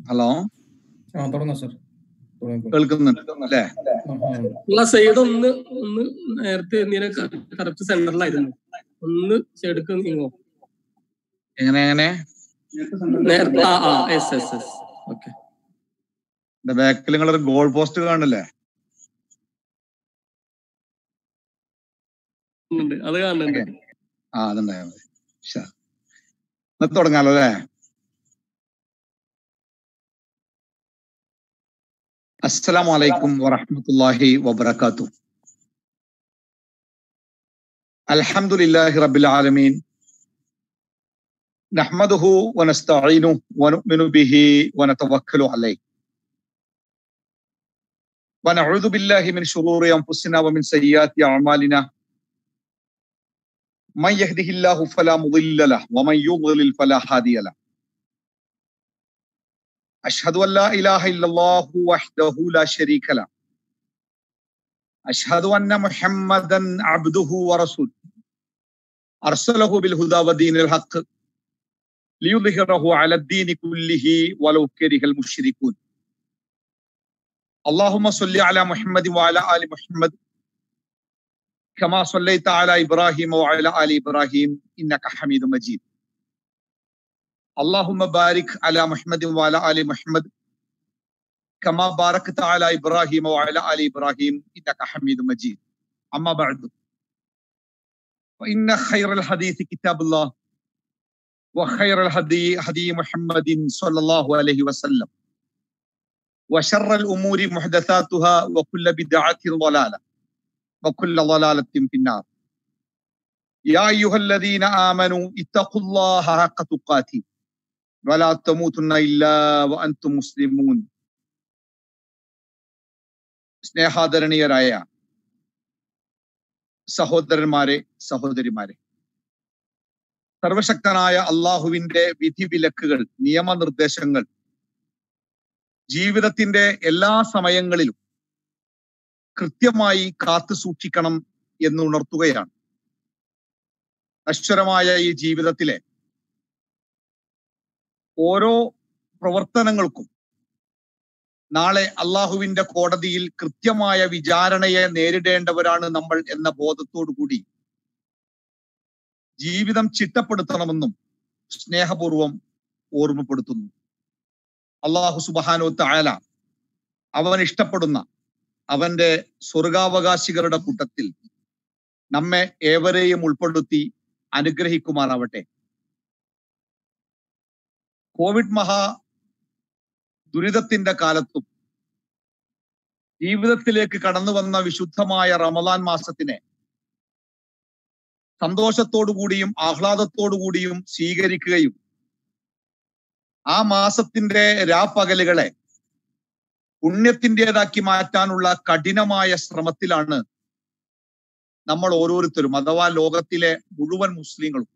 Hello ആ തുടങ്ങാം sir തുടങ്ങിക്കോളൂ. കേൾക്കുന്നുണ്ട് അല്ലേ ആ, ആ, ഉണ്ട്. ഉള്ള സൈഡ് ഒന്ന് ഒന്ന് നേരത്തെ എന്തിനെ കറക്റ്റ് സെന്ററിലായിരുന്നു ഒന്ന് ചെടുക്ക് നീങ്ങോ എങ്ങനെ എങ്ങനെ നേരത്തെ ആ ആ എസ് എസ് എസ് ഓക്കെ ബാക്കിൽ നിങ്ങളൊരു ഗോൾ പോസ്റ്റ് കാണില്ലേ അത് കാണുന്നുണ്ട് ആ അതുണ്ടായാ മതി ശാ. എന്നാ തുടങ്ങാലോ അല്ലേ അസ്സലാമു അലൈക്കും വറഹ്മത്തുള്ളാഹി വബറകാത്തു അൽഹംദുലില്ലാഹി റബ്ബിൽ ആലമീൻ നഹ്മദുഹു വനസ്തഈനുഹു വനുഅ്മിനു ബിഹി വനതവക്കലു അലൈഹി ونعوذ بالله من شرور انفسنا ومن سيئات اعمالنا من يهده الله فلا مضل له ومن يضلل فلا هادي له أشهد أن لا إله إلا الله وحده لا شريك له أشهد أن محمدا عبده ورسوله أرسله بالهدى ودين الحق ليظهره على الدين كله ولو كره المشركون اللهم صل على محمد وعلى آل محمد كما صليت على ابراهيم وعلى ال ابراهيم انك حميد مجيد اللهم بارك على محمد وعلى ال محمد كما باركت على ابراهيم وعلى ال ابراهيم انك حميد مجيد اما بعد فان خير الحديث كتاب الله وخير الهدي هدي محمد صلى الله عليه وسلم وشر الامور محدثاتها وكل بدعه ضلاله وكل ضلالة في النار يا أيها الذين آمنوا اتقوا الله حق تقاته ولا تموتن إلا وأنتم مسلمون സ്നേഹാദരണീയരായ സഹോദരന്മാരെ സഹോദരിമാരെ സർവശക്തനായ അള്ളാഹുവിന്റെ വിധിവിലക്കുകൾ നിയമനിർദ്ദേശങ്ങൾ ജീവിതത്തിന്റെ എല്ലാ സമയങ്ങളിലും കൃത്യമായി കാത്തു സൂക്ഷിക്കണം എന്ന് ഉണർത്തുകയാണ് നശ്വരമായ ഈ ജീവിതത്തിലെ ഓരോ പ്രവർത്തനങ്ങൾക്കും നാളെ അള്ളാഹുവിന്റെ കോടതിയിൽ കൃത്യമായ വിചാരണയെ നേരിടേണ്ടവരാണ് നമ്മൾ എന്ന ബോധത്തോടു കൂടി ജീവിതം ചിട്ടപ്പെടുത്തണമെന്നും സ്നേഹപൂർവം ഓർമ്മപ്പെടുത്തുന്നു അള്ളാഹു സുബാനോ തായാല അവൻ ഇഷ്ടപ്പെടുന്ന അവന്റെ സ്വർഗാവകാശികളുടെ കൂട്ടത്തിൽ നമ്മെ ഏവരെയും ഉൾപ്പെടുത്തി അനുഗ്രഹിക്കുമാറാവട്ടെ കോവിഡ് മഹാ ദുരിതത്തിന്റെ കാലത്തും ജീവിതത്തിലേക്ക് കടന്നു വന്ന വിശുദ്ധമായ റമദാൻ മാസത്തിനെ സന്തോഷത്തോടുകൂടിയും ആഹ്ലാദത്തോടുകൂടിയും സ്വീകരിക്കുകയും ആ മാസത്തിന്റെ രാപ്പകലുകളെ പുണ്യത്തിൻ്റെതാക്കി മാറ്റാനുള്ള കഠിനമായ ശ്രമത്തിലാണ് നമ്മൾ ഓരോരുത്തരും അഥവാ ലോകത്തിലെ മുഴുവൻ മുസ്ലിങ്ങളും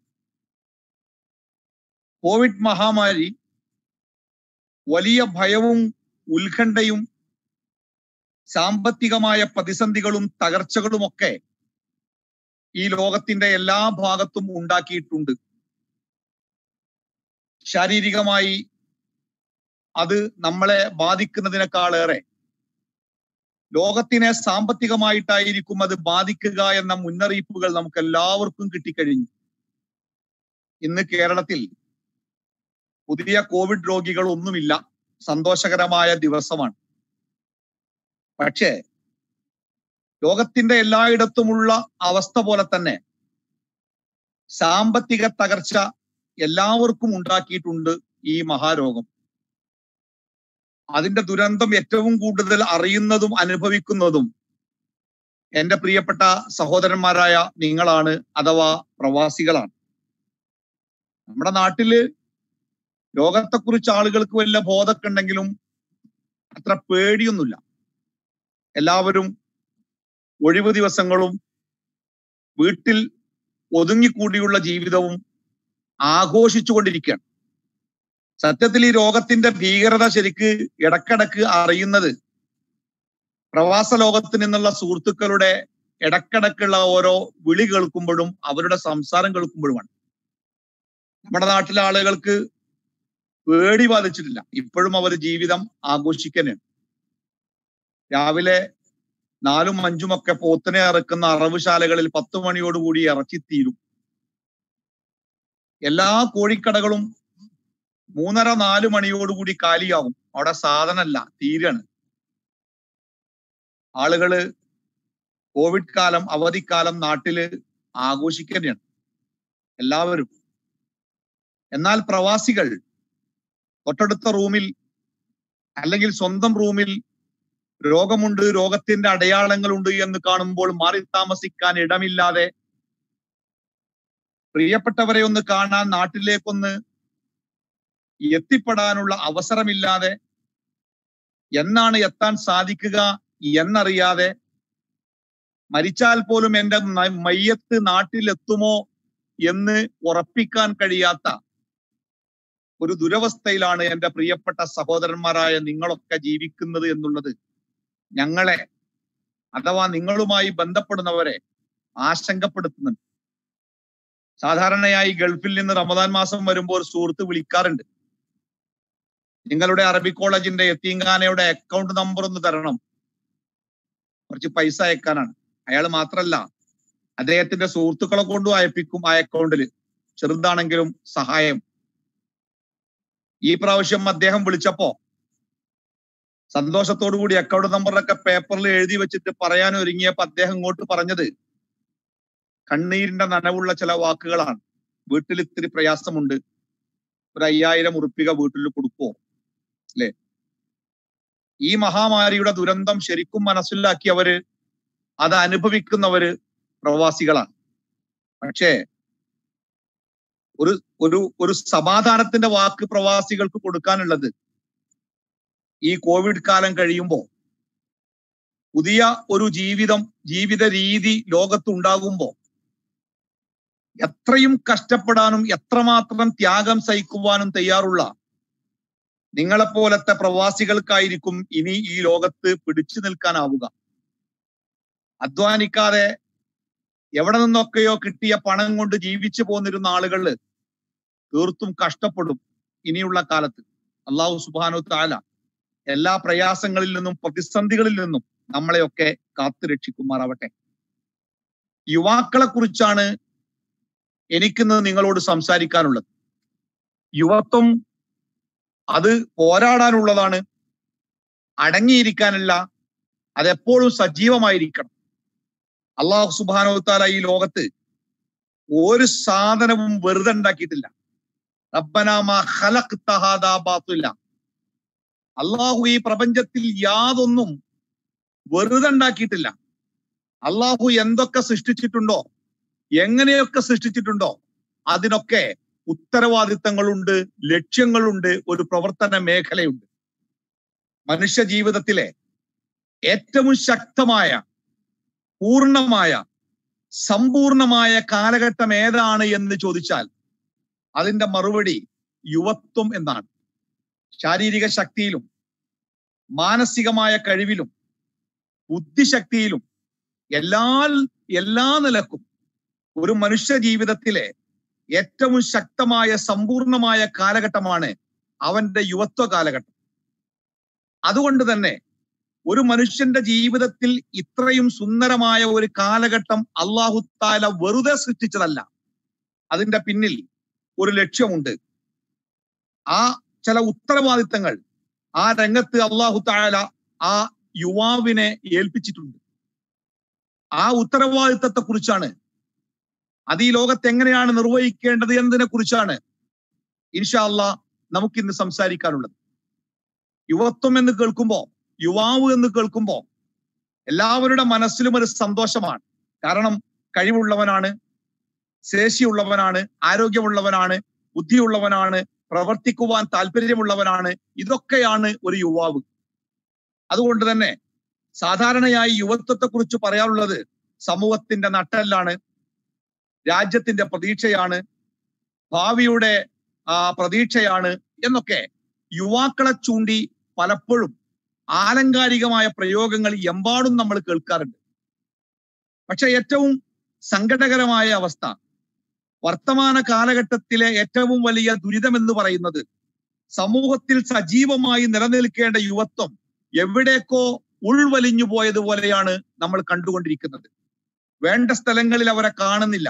കോവിഡ് മഹാമാരി വലിയ ഭയവും ഉത്കണ്ഠയും സാമ്പത്തികമായ പ്രതിസന്ധികളും തകർച്ചകളുമൊക്കെ ഈ ലോകത്തിന്റെ എല്ലാ ഭാഗത്തും ഉണ്ടാക്കിയിട്ടുണ്ട് ശാരീരികമായി അത് നമ്മളെ ബാധിക്കുന്നതിനേക്കാളേറെ ലോകത്തിനെ സാമ്പത്തികമായിട്ടായിരിക്കും അത് ബാധിക്കുക എന്ന മുന്നറിയിപ്പുകൾ നമുക്ക് എല്ലാവർക്കും കിട്ടിക്കഴിഞ്ഞു ഇന്ന് കേരളത്തിൽ പുതിയ കോവിഡ് രോഗികൾ ഒന്നുമില്ല സന്തോഷകരമായ ദിവസമാണ് പക്ഷേ ലോകത്തിന്റെ എല്ലായിടത്തുമുള്ള അവസ്ഥ പോലെ തന്നെ സാമ്പത്തിക തകർച്ച എല്ലാവർക്കും ഉണ്ടാക്കിയിട്ടുണ്ട് ഈ മഹാരോഗം അതിന്റെ ദുരന്തം ഏറ്റവും കൂടുതൽ അറിയുന്നതും അനുഭവിക്കുന്നതും എന്റെ പ്രിയപ്പെട്ട സഹോദരന്മാരായ നിങ്ങളാണ് അഥവാ പ്രവാസികളാണ് നമ്മുടെ നാട്ടില് രോഗത്തെക്കുറിച്ച് ആളുകൾക്ക് വല്ല ബോധമൊക്കെ ഉണ്ടെങ്കിലും അത്ര പേടിയൊന്നുമില്ല എല്ലാവരും ഒഴിവ് ദിവസങ്ങളും വീട്ടിൽ ഒതുങ്ങിക്കൂടിയുള്ള ജീവിതവും ആഘോഷിച്ചുകൊണ്ടിരിക്കുകയാണ് സത്യത്തിൽ ഈ രോഗത്തിന്റെ ഭീകരത ശരിക്ക് ഇടക്കിടക്ക് അറിയുന്നത് പ്രവാസ ലോകത്ത് നിന്നുള്ള സുഹൃത്തുക്കളുടെ ഇടക്കിടക്കുള്ള ഓരോ വിളി കേൾക്കുമ്പോഴും അവരുടെ സംസാരം കേൾക്കുമ്പോഴുമാണ് നമ്മുടെ നാട്ടിലെ ആളുകൾക്ക് പേടി ബാധിച്ചിട്ടില്ല ഇപ്പോഴും അവർ ജീവിതം ആഘോഷിക്കാനാണ് രാവിലെ നാലും അഞ്ചുമൊക്കെ പോത്തിനെ ഇറക്കുന്ന അറവുശാലകളിൽ പത്ത് മണിയോടുകൂടി ഇറച്ചിത്തീരും എല്ലാ കോഴിക്കടകളും മൂന്നര നാല് മണിയോടുകൂടി കാലിയാവും അവിടെ സാധനമല്ല തീരാണ് ആളുകള് കോവിഡ് കാലം അവധിക്കാലം നാട്ടില് ആഘോഷിക്കുകയാണ് എല്ലാവരും എന്നാൽ പ്രവാസികൾ തൊട്ടടുത്ത റൂമിൽ അല്ലെങ്കിൽ സ്വന്തം റൂമിൽ രോഗമുണ്ട് രോഗത്തിന്റെ അടയാളങ്ങളുണ്ട് എന്ന് കാണുമ്പോൾ മാറി താമസിക്കാൻ ഇടമില്ലാതെ പ്രിയപ്പെട്ടവരെ ഒന്ന് കാണാൻ നാട്ടിലേക്കൊന്ന് എത്തിപ്പെടാനുള്ള അവസരമില്ലാതെ എന്നാണ് എത്താൻ സാധിക്കുക എന്നറിയാതെ മരിച്ചാൽ പോലും എന്റെ ന- മയ്യത്ത് നാട്ടിലെത്തുമോ എന്ന് ഉറപ്പിക്കാൻ കഴിയാത്ത ഒരു ദുരവസ്ഥയിലാണ് എന്റെ പ്രിയപ്പെട്ട സഹോദരന്മാരായ നിങ്ങളൊക്കെ ജീവിക്കുന്നത് എന്നുള്ളത് ഞങ്ങളെ അഥവാ നിങ്ങളുമായി ബന്ധപ്പെടുന്നവരെ ആശങ്കപ്പെടുത്തുന്നുണ്ട് സാധാരണയായി ഗൾഫിൽ നിന്ന് റമദാൻ മാസം വരുമ്പോൾ ഒരു സുഹൃത്ത് വിളിക്കാറുണ്ട് നിങ്ങളുടെ അറബി കോളേജിന്റെ എത്തീങ്കാനയുടെ അക്കൗണ്ട് നമ്പർ ഒന്ന് തരണം കുറച്ച് പൈസ അയക്കാനാണ് അയാൾ മാത്രല്ല അദ്ദേഹത്തിന്റെ സുഹൃത്തുക്കളെ കൊണ്ടും അയപ്പിക്കും ആ അക്കൗണ്ടിൽ ചെറുതാണെങ്കിലും സഹായം ഈ പ്രാവശ്യം അദ്ദേഹം വിളിച്ചപ്പോ സന്തോഷത്തോടു കൂടി അക്കൗണ്ട് നമ്പറിലൊക്കെ പേപ്പറിൽ എഴുതി വെച്ചിട്ട് പറയാൻ ഒരുങ്ങിയപ്പോ അദ്ദേഹം ഇങ്ങോട്ട് പറഞ്ഞത് കണ്ണീരിന്റെ നനവുള്ള ചില വാക്കുകളാണ് വീട്ടിൽ ഇത്തിരി പ്രയാസമുണ്ട് ഒരു അയ്യായിരം ഉറുപ്പിക വീട്ടിൽ കൊടുക്കുവോ അല്ലെ ഈ മഹാമാരിയുടെ ദുരന്തം ശരിക്കും മനസ്സിലാക്കിയവര് അത് അനുഭവിക്കുന്നവര് പ്രവാസികളാണ് പക്ഷേ ഒരു ഒരു ഒരു സമാധാനത്തിന്റെ വാക്ക് പ്രവാസികൾക്ക് കൊടുക്കാനുള്ളത് ഈ കോവിഡ് കാലം കഴിയുമ്പോൾ പുതിയ ഒരു ജീവിതം ജീവിത രീതി ലോകത്ത് ഉണ്ടാകുമ്പോൾ എത്രയും കഷ്ടപ്പെടാനും എത്രമാത്രം ത്യാഗം സഹിക്കുവാനും തയ്യാറുള്ള നിങ്ങളെപ്പോലത്തെ പ്രവാസികൾക്കായിരിക്കും ഇനി ഈ ലോകത്ത് പിടിച്ചു നിൽക്കാനാവുക അധ്വാനിക്കാതെ എവിടെ നിന്നൊക്കെയോ കിട്ടിയ പണം കൊണ്ട് ജീവിച്ചു പോന്നിരുന്ന ആളുകള് തീർത്തും കഷ്ടപ്പെടും ഇനിയുള്ള കാലത്ത് അള്ളാഹു സുബാനു താല എല്ലാ പ്രയാസങ്ങളിൽ നിന്നും പ്രതിസന്ധികളിൽ നിന്നും നമ്മളെയൊക്കെ കാത്തു രക്ഷിക്കുമാറാവട്ടെ യുവാക്കളെ കുറിച്ചാണ് എനിക്കിന്ന് നിങ്ങളോട് സംസാരിക്കാനുള്ളത് യുവത്വം അത് പോരാടാനുള്ളതാണ് അടങ്ങിയിരിക്കാനല്ല അതെപ്പോഴും സജീവമായിരിക്കണം അള്ളാഹു സുബാനോ താല ഈ ലോകത്ത് ഒരു സാധനവും വെറുതെ ഉണ്ടാക്കിയിട്ടില്ല റബ്ബനാമ ബാത്തുല്ല അള്ളാഹു ഈ പ്രപഞ്ചത്തിൽ യാതൊന്നും വെറുതെ ഉണ്ടാക്കിയിട്ടില്ല അള്ളാഹു എന്തൊക്കെ സൃഷ്ടിച്ചിട്ടുണ്ടോ എങ്ങനെയൊക്കെ സൃഷ്ടിച്ചിട്ടുണ്ടോ അതിനൊക്കെ ഉത്തരവാദിത്തങ്ങളുണ്ട് ലക്ഷ്യങ്ങളുണ്ട് ഒരു പ്രവർത്തന മേഖലയുണ്ട് മനുഷ്യ ജീവിതത്തിലെ ഏറ്റവും ശക്തമായ പൂർണ്ണമായ സമ്പൂർണമായ കാലഘട്ടം ഏതാണ് എന്ന് ചോദിച്ചാൽ അതിന്റെ മറുപടി യുവത്വം എന്നാണ് ശാരീരിക ശക്തിയിലും മാനസികമായ കഴിവിലും ബുദ്ധിശക്തിയിലും എല്ലാ എല്ലാ നിലക്കും ഒരു മനുഷ്യ ജീവിതത്തിലെ ഏറ്റവും ശക്തമായ സമ്പൂർണമായ കാലഘട്ടമാണ് അവന്റെ യുവത്വ കാലഘട്ടം അതുകൊണ്ട് തന്നെ ഒരു മനുഷ്യന്റെ ജീവിതത്തിൽ ഇത്രയും സുന്ദരമായ ഒരു കാലഘട്ടം അള്ളാഹു താല വെറുതെ സൃഷ്ടിച്ചതല്ല അതിന്റെ പിന്നിൽ ഒരു ലക്ഷ്യമുണ്ട് ആ ചില ഉത്തരവാദിത്തങ്ങൾ ആ രംഗത്ത് അള്ളാഹു താല ആ യുവാവിനെ ഏൽപ്പിച്ചിട്ടുണ്ട് ആ ഉത്തരവാദിത്തത്തെ കുറിച്ചാണ് അത് ഈ ലോകത്ത് എങ്ങനെയാണ് നിർവഹിക്കേണ്ടത് എന്നതിനെ കുറിച്ചാണ് ഇൻഷാ അള്ളാ നമുക്കിന്ന് സംസാരിക്കാനുള്ളത് യുവത്വം എന്ന് കേൾക്കുമ്പോ യുവാവ് എന്ന് കേൾക്കുമ്പോ എല്ലാവരുടെ മനസ്സിലും ഒരു സന്തോഷമാണ് കാരണം കഴിവുള്ളവനാണ് ശേഷിയുള്ളവനാണ് ആരോഗ്യമുള്ളവനാണ് ബുദ്ധിയുള്ളവനാണ് പ്രവർത്തിക്കുവാൻ താല്പര്യമുള്ളവനാണ് ഇതൊക്കെയാണ് ഒരു യുവാവ് അതുകൊണ്ട് തന്നെ സാധാരണയായി യുവത്വത്തെ കുറിച്ച് പറയാനുള്ളത് സമൂഹത്തിന്റെ നട്ടെല്ലാണ് രാജ്യത്തിന്റെ പ്രതീക്ഷയാണ് ഭാവിയുടെ ആ പ്രതീക്ഷയാണ് എന്നൊക്കെ യുവാക്കളെ ചൂണ്ടി പലപ്പോഴും ആലങ്കാരികമായ പ്രയോഗങ്ങൾ എമ്പാടും നമ്മൾ കേൾക്കാറുണ്ട് പക്ഷെ ഏറ്റവും സങ്കടകരമായ അവസ്ഥ വർത്തമാന കാലഘട്ടത്തിലെ ഏറ്റവും വലിയ ദുരിതം എന്ന് പറയുന്നത് സമൂഹത്തിൽ സജീവമായി നിലനിൽക്കേണ്ട യുവത്വം എവിടേക്കോ ഉൾവലിഞ്ഞു പോയതുപോലെയാണ് നമ്മൾ കണ്ടുകൊണ്ടിരിക്കുന്നത് വേണ്ട സ്ഥലങ്ങളിൽ അവരെ കാണുന്നില്ല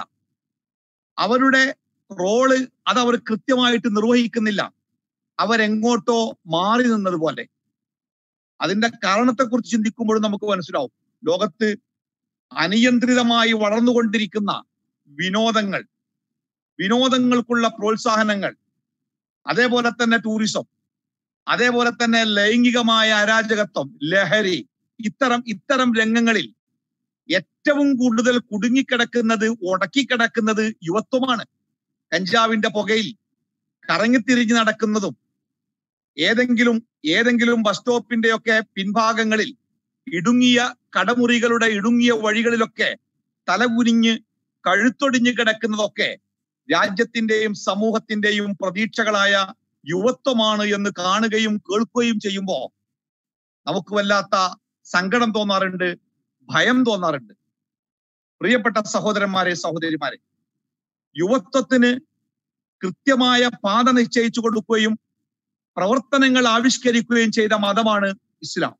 അവരുടെ റോള് അത് അവർ കൃത്യമായിട്ട് നിർവഹിക്കുന്നില്ല അവരെങ്ങോട്ടോ മാറി നിന്നതുപോലെ അതിന്റെ കാരണത്തെക്കുറിച്ച് ചിന്തിക്കുമ്പോഴും നമുക്ക് മനസ്സിലാവും ലോകത്ത് അനിയന്ത്രിതമായി വളർന്നുകൊണ്ടിരിക്കുന്ന വിനോദങ്ങൾ വിനോദങ്ങൾക്കുള്ള പ്രോത്സാഹനങ്ങൾ അതേപോലെ തന്നെ ടൂറിസം അതേപോലെ തന്നെ ലൈംഗികമായ അരാജകത്വം ലഹരി ഇത്തരം ഇത്തരം രംഗങ്ങളിൽ ഏറ്റവും കൂടുതൽ കുടുങ്ങിക്കിടക്കുന്നത് ഉടക്കിക്കിടക്കുന്നത് യുവത്വമാണ് കഞ്ചാവിന്റെ പുകയിൽ കറങ്ങിത്തിരിഞ്ഞ് നടക്കുന്നതും ഏതെങ്കിലും ഏതെങ്കിലും ബസ് സ്റ്റോപ്പിന്റെയൊക്കെ പിൻഭാഗങ്ങളിൽ ഇടുങ്ങിയ കടമുറികളുടെ ഇടുങ്ങിയ വഴികളിലൊക്കെ തലകുനിഞ്ഞ് കഴുത്തൊടിഞ്ഞ് കിടക്കുന്നതൊക്കെ രാജ്യത്തിന്റെയും സമൂഹത്തിന്റെയും പ്രതീക്ഷകളായ യുവത്വമാണ് എന്ന് കാണുകയും കേൾക്കുകയും ചെയ്യുമ്പോൾ നമുക്ക് വല്ലാത്ത സങ്കടം തോന്നാറുണ്ട് ഭയം തോന്നാറുണ്ട് പ്രിയപ്പെട്ട സഹോദരന്മാരെ സഹോദരിമാരെ യുവത്വത്തിന് കൃത്യമായ പാത നിശ്ചയിച്ചു കൊടുക്കുകയും പ്രവർത്തനങ്ങൾ ആവിഷ്കരിക്കുകയും ചെയ്ത മതമാണ് ഇസ്ലാം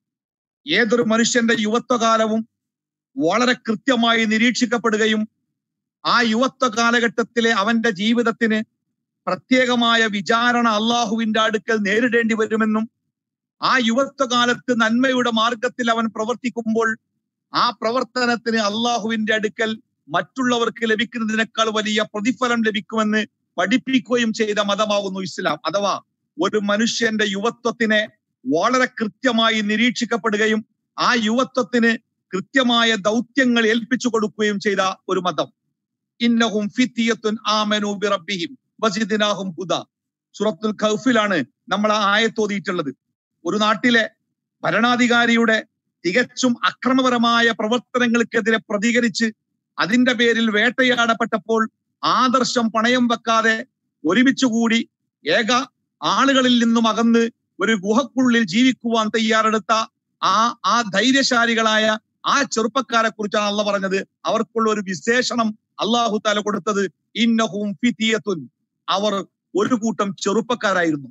ഏതൊരു മനുഷ്യന്റെ യുവത്വകാലവും വളരെ കൃത്യമായി നിരീക്ഷിക്കപ്പെടുകയും ആ യുവത്വ കാലഘട്ടത്തിലെ അവന്റെ ജീവിതത്തിന് പ്രത്യേകമായ വിചാരണ അള്ളാഹുവിന്റെ അടുക്കൽ നേരിടേണ്ടി വരുമെന്നും ആ യുവത്വകാലത്ത് നന്മയുടെ മാർഗത്തിൽ അവൻ പ്രവർത്തിക്കുമ്പോൾ ആ പ്രവർത്തനത്തിന് അള്ളാഹുവിന്റെ അടുക്കൽ മറ്റുള്ളവർക്ക് ലഭിക്കുന്നതിനേക്കാൾ വലിയ പ്രതിഫലം ലഭിക്കുമെന്ന് പഠിപ്പിക്കുകയും ചെയ്ത മതമാകുന്നു ഇസ്ലാം അഥവാ ഒരു മനുഷ്യന്റെ യുവത്വത്തിനെ വളരെ കൃത്യമായി നിരീക്ഷിക്കപ്പെടുകയും ആ യുവത്വത്തിന് കൃത്യമായ ദൗത്യങ്ങൾ ഏൽപ്പിച്ചു കൊടുക്കുകയും ചെയ്ത ഒരു മതം ഇന്നഹും ഫിത്തിയത്തുൻ ആമനു ബിറബ്ബിഹിം വസിദിനാഹും ഹുദ സൂറത്തുൽ ഖൗഫിലാണ് നമ്മൾ ആ ആയത്തോതിയിട്ടുള്ളത് ഒരു നാട്ടിലെ ഭരണാധികാരിയുടെ തികച്ചും അക്രമപരമായ പ്രവർത്തനങ്ങൾക്കെതിരെ പ്രതികരിച്ച് അതിന്റെ പേരിൽ വേട്ടയാടപ്പെട്ടപ്പോൾ ആദർശം പണയം വെക്കാതെ ഒരുമിച്ചുകൂടി ഏക ആളുകളിൽ നിന്നും അകന്ന് ഒരു ഗുഹക്കുള്ളിൽ ജീവിക്കുവാൻ തയ്യാറെടുത്ത ആ ആ ധൈര്യശാലികളായ ആ ചെറുപ്പക്കാരെ കുറിച്ചാണ് അള്ള പറഞ്ഞത് അവർക്കുള്ള ഒരു വിശേഷണം അള്ളാഹു താല കൊടുത്തത് ഇന്നഹും ഫിത്തിയത്തുൻ അവർ ഒരു കൂട്ടം ചെറുപ്പക്കാരായിരുന്നു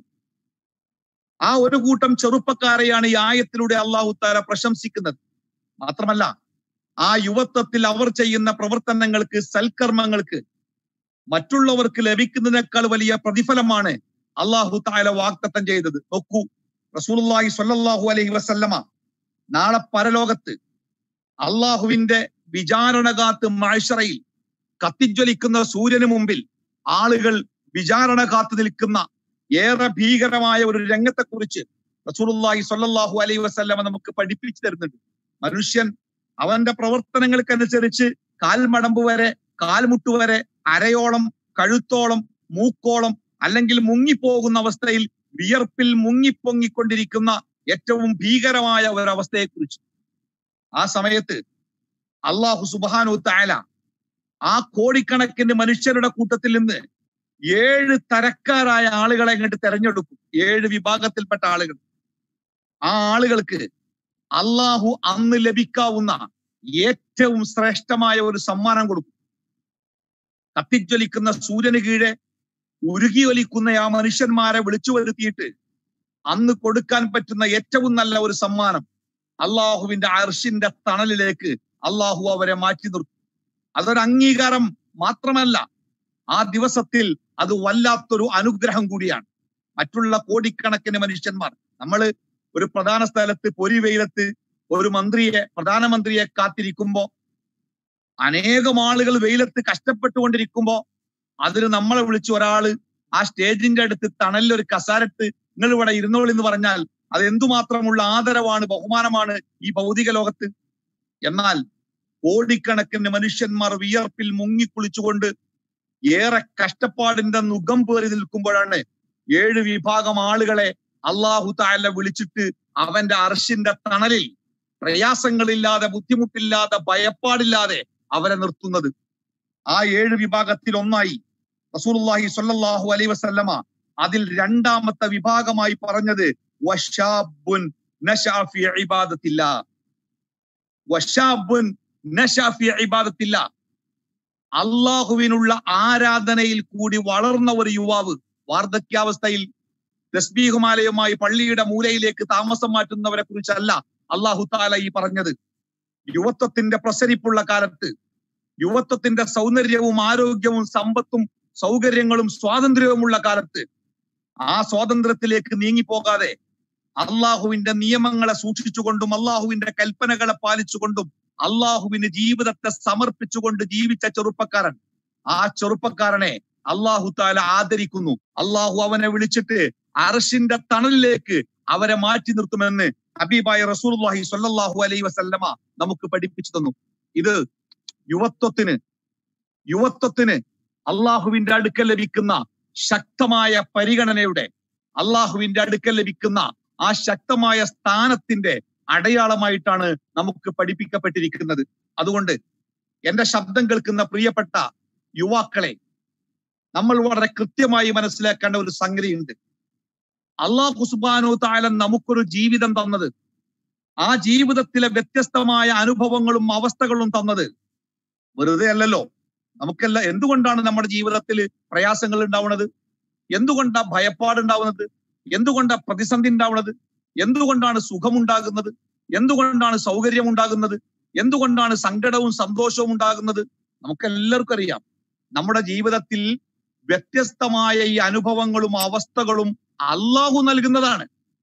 ആ ഒരു കൂട്ടം ചെറുപ്പക്കാരെയാണ് ഈ ആയത്തിലൂടെ അള്ളാഹു താല പ്രശംസിക്കുന്നത് മാത്രമല്ല ആ യുവത്വത്തിൽ അവർ ചെയ്യുന്ന പ്രവർത്തനങ്ങൾക്ക് സൽക്കർമ്മങ്ങൾക്ക് മറ്റുള്ളവർക്ക് ലഭിക്കുന്നതിനേക്കാൾ വലിയ പ്രതിഫലമാണ് അള്ളാഹു താല വാക്തത്വം ചെയ്തത് നോക്കൂ റസൂലുള്ളാഹി സ്വല്ലല്ലാഹു അലൈഹി വസല്ലമ നാളെ പരലോകത്ത് അള്ളാഹുവിന്റെ വിചാരണ കാത്ത് മാഴ്ശറയിൽ കത്തിജ്വലിക്കുന്ന സൂര്യന് മുമ്പിൽ ആളുകൾ വിചാരണ കാത്തു നിൽക്കുന്ന ഏറെ ഭീകരമായ ഒരു രംഗത്തെക്കുറിച്ച് റസൂലുള്ളാഹി സ്വല്ലല്ലാഹു അലൈഹി വസല്ലമ നമുക്ക് പഠിപ്പിച്ചു തരുന്നുണ്ട് മനുഷ്യൻ അവന്റെ പ്രവർത്തനങ്ങൾക്കനുസരിച്ച് കാൽമടമ്പ് വരെ കാൽമുട്ട് വരെ അരയോളം കഴുത്തോളം മൂക്കോളം അല്ലെങ്കിൽ മുങ്ങിപ്പോകുന്ന അവസ്ഥയിൽ വിയർപ്പിൽ മുങ്ങിപ്പൊങ്ങിക്കൊണ്ടിരിക്കുന്ന ഏറ്റവും ഭീകരമായ ഒരവസ്ഥയെക്കുറിച്ച് ആ സമയത്ത് അള്ളാഹു സുബാനു താല ആ കോടിക്കണക്കിന് മനുഷ്യരുടെ കൂട്ടത്തിൽ നിന്ന് ഏഴ് തരക്കാരായ ആളുകളെ ഇങ്ങോട്ട് തെരഞ്ഞെടുക്കും ഏഴ് വിഭാഗത്തിൽപ്പെട്ട ആളുകൾ ആ ആളുകൾക്ക് അള്ളാഹു അന്ന് ലഭിക്കാവുന്ന ഏറ്റവും ശ്രേഷ്ഠമായ ഒരു സമ്മാനം കൊടുക്കും കത്തിജ്വലിക്കുന്ന സൂര്യന് കീഴെ ഉരുകിയൊലിക്കുന്ന ആ മനുഷ്യന്മാരെ വിളിച്ചു വരുത്തിയിട്ട് അന്ന് കൊടുക്കാൻ പറ്റുന്ന ഏറ്റവും നല്ല ഒരു സമ്മാനം അള്ളാഹുവിന്റെ അർഷിന്റെ തണലിലേക്ക് അള്ളാഹു അവരെ മാറ്റി നിർത്തും അതൊരു അംഗീകാരം മാത്രമല്ല ആ ദിവസത്തിൽ അത് വല്ലാത്തൊരു അനുഗ്രഹം കൂടിയാണ് മറ്റുള്ള കോടിക്കണക്കിന് മനുഷ്യന്മാർ നമ്മൾ ഒരു പ്രധാന സ്ഥലത്ത് പൊരി വെയിലത്ത് ഒരു മന്ത്രിയെ പ്രധാനമന്ത്രിയെ കാത്തിരിക്കുമ്പോ അനേകം ആളുകൾ വെയിലത്ത് കഷ്ടപ്പെട്ടുകൊണ്ടിരിക്കുമ്പോ അതിന് നമ്മളെ വിളിച്ച് ഒരാള് ആ സ്റ്റേജിന്റെ അടുത്ത് തണലിൽ ഒരു കസാരത്ത് നിങ്ങൾ ഇവിടെ ഇരുന്നോളി എന്ന് പറഞ്ഞാൽ അത് എന്തുമാത്രമുള്ള ആദരവാണ് ബഹുമാനമാണ് ഈ ഭൗതിക ലോകത്ത് എന്നാൽ കോടിക്കണക്കിന് മനുഷ്യന്മാർ വിയർപ്പിൽ മുങ്ങിക്കുളിച്ചുകൊണ്ട് ഏറെ കഷ്ടപ്പാടിന്റെ നുഖം പേറി നിൽക്കുമ്പോഴാണ് ഏഴ് വിഭാഗം ആളുകളെ അള്ളാഹു താല വിളിച്ചിട്ട് അവന്റെ അർഷിന്റെ തണലിൽ പ്രയാസങ്ങളില്ലാതെ ബുദ്ധിമുട്ടില്ലാതെ ഭയപ്പാടില്ലാതെ അവരെ നിർത്തുന്നത് ആ ഏഴ് വിഭാഗത്തിൽ ഒന്നായി റസൂലുള്ളാഹി സ്വല്ലല്ലാഹു അലൈഹി വസല്ലമ അതിൽ രണ്ടാമത്തെ വിഭാഗമായി പറഞ്ഞത് വശാബുൻ നശാ ഫി ഇബാദത്തില്ലാ വശാബുൻ നശാ ഫി ഇബാദത്തില്ലാ അള്ളാഹുവിനുള്ള ആരാധനയിൽ കൂടി വളർന്ന ഒരു യുവാവ് വാർദ്ധക്യാവസ്ഥയിൽ തസ്ബീഹുമാലയുമായി പള്ളിയുടെ മൂലയിലേക്ക് താമസം മാറ്റുന്നവരെ കുറിച്ചല്ല അള്ളാഹു താല ഈ പറഞ്ഞത് യുവത്വത്തിന്റെ പ്രസരിപ്പുള്ള കാലത്ത് യുവത്വത്തിന്റെ സൗന്ദര്യവും ആരോഗ്യവും സമ്പത്തും സൗകര്യങ്ങളും സ്വാതന്ത്ര്യവുമുള്ള കാലത്ത് ആ സ്വാതന്ത്ര്യത്തിലേക്ക് നീങ്ങിപ്പോകാതെ അള്ളാഹുവിന്റെ നിയമങ്ങളെ സൂക്ഷിച്ചുകൊണ്ടും അള്ളാഹുവിന്റെ കൽപ്പനകളെ പാലിച്ചുകൊണ്ടും അള്ളാഹുവിന് ജീവിതത്തെ സമർപ്പിച്ചുകൊണ്ട് ജീവിച്ച ചെറുപ്പക്കാരൻ ആ ചെറുപ്പക്കാരനെ അള്ളാഹു താല ആദരിക്കുന്നു അള്ളാഹു അവനെ വിളിച്ചിട്ട് അർഷിന്റെ തണലിലേക്ക് അവരെ മാറ്റി നിർത്തുമെന്ന് ഹബീബായ റസൂർഹി സ്വല്ലല്ലാഹു അലൈഹി വസല്ലമ നമുക്ക് പഠിപ്പിച്ചു തന്നു ഇത് യുവത്വത്തിന് യുവത്വത്തിന് അള്ളാഹുവിന്റെ അടുക്കൽ ലഭിക്കുന്ന ശക്തമായ പരിഗണനയുടെ അള്ളാഹുവിന്റെ അടുക്കൽ ലഭിക്കുന്ന ആ ശക്തമായ സ്ഥാനത്തിന്റെ അടയാളമായിട്ടാണ് നമുക്ക് പഠിപ്പിക്കപ്പെട്ടിരിക്കുന്നത് അതുകൊണ്ട് എന്റെ ശബ്ദം കേൾക്കുന്ന പ്രിയപ്പെട്ട യുവാക്കളെ നമ്മൾ വളരെ കൃത്യമായി മനസ്സിലാക്കേണ്ട ഒരു സംഗതിയുണ്ട് അള്ളാഹു സുബാനു താലൻ നമുക്കൊരു ജീവിതം തന്നത് ആ ജീവിതത്തിലെ വ്യത്യസ്തമായ അനുഭവങ്ങളും അവസ്ഥകളും തന്നത് വെറുതെ അല്ലല്ലോ നമുക്കെല്ലാം എന്തുകൊണ്ടാണ് നമ്മുടെ ജീവിതത്തിൽ പ്രയാസങ്ങൾ ഉണ്ടാവുന്നത് എന്തുകൊണ്ടാണ് ഭയപ്പാടുണ്ടാവുന്നത് എന്തുകൊണ്ടാണ് പ്രതിസന്ധി ഉണ്ടാവുന്നത് എന്തുകൊണ്ടാണ് സുഖമുണ്ടാകുന്നത് എന്തുകൊണ്ടാണ് സൗകര്യം ഉണ്ടാകുന്നത് എന്തുകൊണ്ടാണ് സങ്കടവും സന്തോഷവും ഉണ്ടാകുന്നത് നമുക്കെല്ലാവർക്കും അറിയാം നമ്മുടെ ജീവിതത്തിൽ വ്യത്യസ്തമായ ഈ അനുഭവങ്ങളും അവസ്ഥകളും അള്ളാഹു നൽകുന്നതാണ്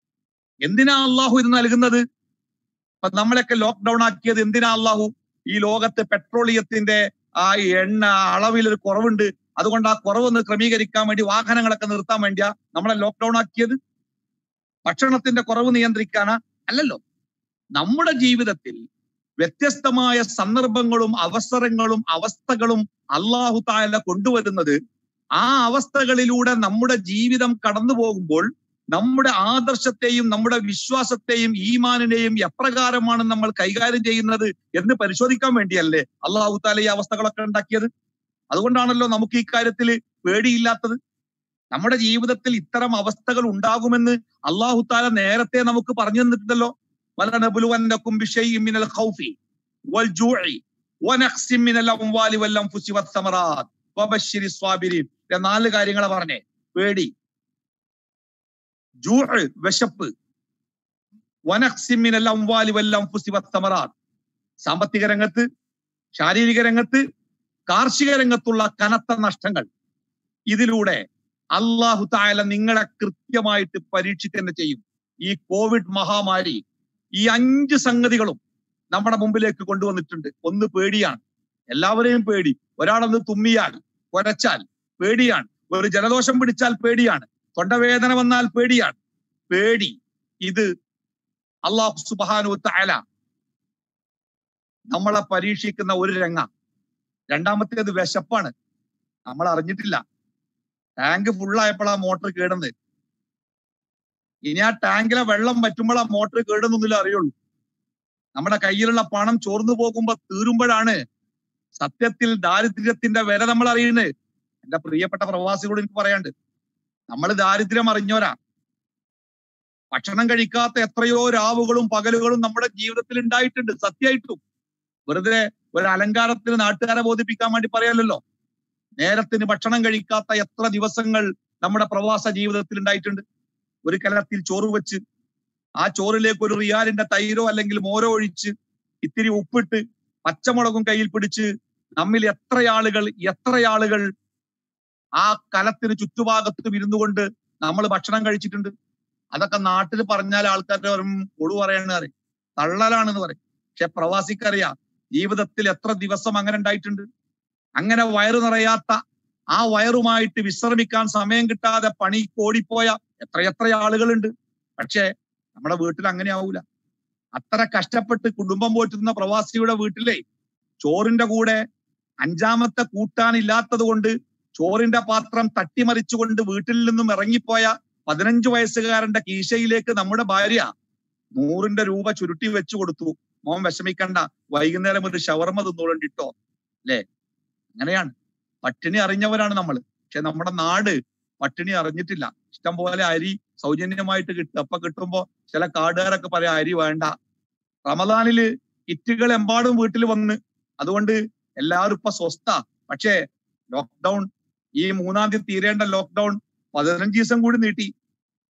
എന്തിനാ അള്ളാഹു ഇത് നൽകുന്നത് ഇപ്പൊ നമ്മളൊക്കെ ലോക്ക്ഡൌൺ ആക്കിയത് എന്തിനാ അള്ളാഹു ഈ ലോകത്ത് പെട്രോളിയത്തിന്റെ ആ എണ്ണ അളവിൽ ഒരു കുറവുണ്ട് അതുകൊണ്ട് ആ കുറവൊന്ന് ക്രമീകരിക്കാൻ വേണ്ടി വാഹനങ്ങളൊക്കെ നിർത്താൻ വേണ്ടിയാ നമ്മളെ ലോക്ക്ഡൌൺ ആക്കിയത് ഭക്ഷണത്തിന്റെ കുറവ് നിയന്ത്രിക്കാനാ അല്ലല്ലോ നമ്മുടെ ജീവിതത്തിൽ വ്യത്യസ്തമായ സന്ദർഭങ്ങളും അവസരങ്ങളും അവസ്ഥകളും അള്ളാഹു താല കൊണ്ടുവരുന്നത് ആ അവസ്ഥകളിലൂടെ നമ്മുടെ ജീവിതം കടന്നു പോകുമ്പോൾ നമ്മുടെ ആദർശത്തെയും നമ്മുടെ വിശ്വാസത്തെയും ഈമാനിനെയും എപ്രകാരമാണ് നമ്മൾ കൈകാര്യം ചെയ്യുന്നത് എന്ന് പരിശോധിക്കാൻ വേണ്ടിയല്ലേ അള്ളാഹു താല ഈ അവസ്ഥകളൊക്കെ ഉണ്ടാക്കിയത് അതുകൊണ്ടാണല്ലോ നമുക്ക് ഈ കാര്യത്തിൽ പേടിയില്ലാത്തത് നമ്മുടെ ജീവിതത്തിൽ ഇത്തരം അവസ്ഥകൾ ഉണ്ടാകുമെന്ന് അള്ളാഹു താല നേരത്തെ നമുക്ക് പറഞ്ഞു തന്നിട്ടുണ്ടല്ലോ വലനബുലുവന്നക്കും ബിശൈഇൻ മിനൽ ഖൗഫി വൽ ജൂഇ വനഖ്സിൻ മിനൽ അംവാലി വൽ അൻഫുസി വസ്സമറാത്ത് വബശ്ശിരി സ്വാബിരീൻ നാല് കാര്യങ്ങളെ പറഞ്ഞേ പേടി ജൂഅ് വിശപ്പ് വനഖ്സിൻ മിനൽ അംവാലി വൽ അൻഫുസി വസ്സമറാത്ത് സാമ്പത്തിക രംഗത്ത് ശാരീരിക രംഗത്ത് കാർഷിക രംഗത്തുള്ള കനത്ത നഷ്ടങ്ങൾ ഇതിലൂടെ അള്ളാഹു താല നിങ്ങളെ കൃത്യമായിട്ട് പരീക്ഷിക്കുക ചെയ്യും ഈ കോവിഡ് മഹാമാരി ഈ അഞ്ച് സംഗതികളും നമ്മുടെ മുമ്പിലേക്ക് കൊണ്ടുവന്നിട്ടുണ്ട് ഒന്ന് പേടിയാണ് എല്ലാവരെയും പേടി ഒരാളൊന്ന് തുമ്മിയാൽ കുരച്ചാൽ പേടിയാണ് ഒരു ജലദോഷം പിടിച്ചാൽ പേടിയാണ് തൊണ്ടവേദന വന്നാൽ പേടിയാണ് പേടി ഇത് അള്ളാഹു സുബാനു താല നമ്മളെ പരീക്ഷിക്കുന്ന ഒരു രംഗ രണ്ടാമത്തേത് വിശപ്പാണ് നമ്മൾ അറിഞ്ഞിട്ടില്ല ടാങ്ക് ഫുള്ളായപ്പോഴാ മോട്ടർ കേടുന്നത് ഇനി ആ ടാങ്കിലെ വെള്ളം പറ്റുമ്പോൾ ആ മോട്ടർ കേടുന്നൊന്നുമില്ല അറിയുള്ളൂ നമ്മുടെ കയ്യിലുള്ള പണം ചോർന്നു പോകുമ്പോ തീരുമ്പോഴാണ് സത്യത്തിൽ ദാരിദ്ര്യത്തിന്റെ വില നമ്മൾ അറിയുന്നത് എന്റെ പ്രിയപ്പെട്ട പ്രവാസികളോട് എനിക്ക് പറയാണ്ട് നമ്മൾ ദാരിദ്ര്യം അറിഞ്ഞോരാ ഭക്ഷണം കഴിക്കാത്ത എത്രയോ രാവുകളും പകലുകളും നമ്മുടെ ജീവിതത്തിൽ ഉണ്ടായിട്ടുണ്ട് സത്യമായിട്ടും വെറുതെ ഒരു അലങ്കാരത്തിന് നാട്ടുകാരെ ബോധിപ്പിക്കാൻ വേണ്ടി പറയാലല്ലോ നേരത്തിന് ഭക്ഷണം കഴിക്കാത്ത എത്ര ദിവസങ്ങൾ നമ്മുടെ പ്രവാസ ജീവിതത്തിൽ ഉണ്ടായിട്ടുണ്ട് ഒരു കലത്തിൽ ചോറ് വെച്ച് ആ ചോറിലേക്ക് ഒരു റിയാലിന്റെ തൈരോ അല്ലെങ്കിൽ മോരോ ഒഴിച്ച് ഇത്തിരി ഉപ്പിട്ട് പച്ചമുളകും കയ്യിൽ പിടിച്ച് നമ്മിൽ എത്ര ആളുകൾ എത്ര ആളുകൾ ആ കലത്തിന് ചുറ്റുഭാഗത്തും ഇരുന്നു കൊണ്ട് നമ്മൾ ഭക്ഷണം കഴിച്ചിട്ടുണ്ട് അതൊക്കെ നാട്ടിൽ പറഞ്ഞാൽ ആൾക്കാർ പറയും ഒളു പറയണെന്ന് പറയും തള്ളലാണെന്ന് പറയും പക്ഷെ പ്രവാസിക്കറിയാം ജീവിതത്തിൽ എത്ര ദിവസം അങ്ങനെ ഉണ്ടായിട്ടുണ്ട് അങ്ങനെ വയറു നിറയാത്ത ആ വയറുമായിട്ട് വിശ്രമിക്കാൻ സമയം കിട്ടാതെ പണി ഓടിപ്പോയ എത്രയെത്ര ആളുകളുണ്ട് പക്ഷേ നമ്മുടെ വീട്ടിൽ അങ്ങനെ ആവൂല അത്ര കഷ്ടപ്പെട്ട് കുടുംബം പോറ്റുന്ന പ്രവാസിയുടെ വീട്ടിലെ ചോറിന്റെ കൂടെ അഞ്ചാമത്തെ കൂട്ടാൻ ഇല്ലാത്തത് കൊണ്ട് ചോറിന്റെ പാത്രം തട്ടിമറിച്ചുകൊണ്ട് വീട്ടിൽ നിന്നും ഇറങ്ങിപ്പോയ പതിനഞ്ചു വയസ്സുകാരന്റെ കീശയിലേക്ക് നമ്മുടെ ഭാര്യ നൂറിന്റെ രൂപ ചുരുട്ടി വെച്ചു കൊടുത്തു മോൻ വിഷമിക്കണ്ട വൈകുന്നേരം ഒരു ഷവർമ തിന്നോളണ്ടിട്ടോ അല്ലേ അങ്ങനെയാണ് പട്ടിണി അറിഞ്ഞവരാണ് നമ്മൾ പക്ഷെ നമ്മുടെ നാട് പട്ടിണി അറിഞ്ഞിട്ടില്ല ഇഷ്ടം പോലെ അരി സൗജന്യമായിട്ട് കിട്ടും അപ്പൊ കിട്ടുമ്പോ ചില കാടുകാരൊക്കെ പറയാം അരി വേണ്ട റമദാനില് കിറ്റുകൾ എമ്പാടും വീട്ടിൽ വന്ന് അതുകൊണ്ട് എല്ലാവരും ഇപ്പൊ സ്വസ്ഥ പക്ഷേ ലോക്ക്ഡൗൺ ഈ മൂന്നാം തീയതി തീരേണ്ട ലോക്ക്ഡൗൺ പതിനഞ്ച് ദിവസം കൂടി നീട്ടി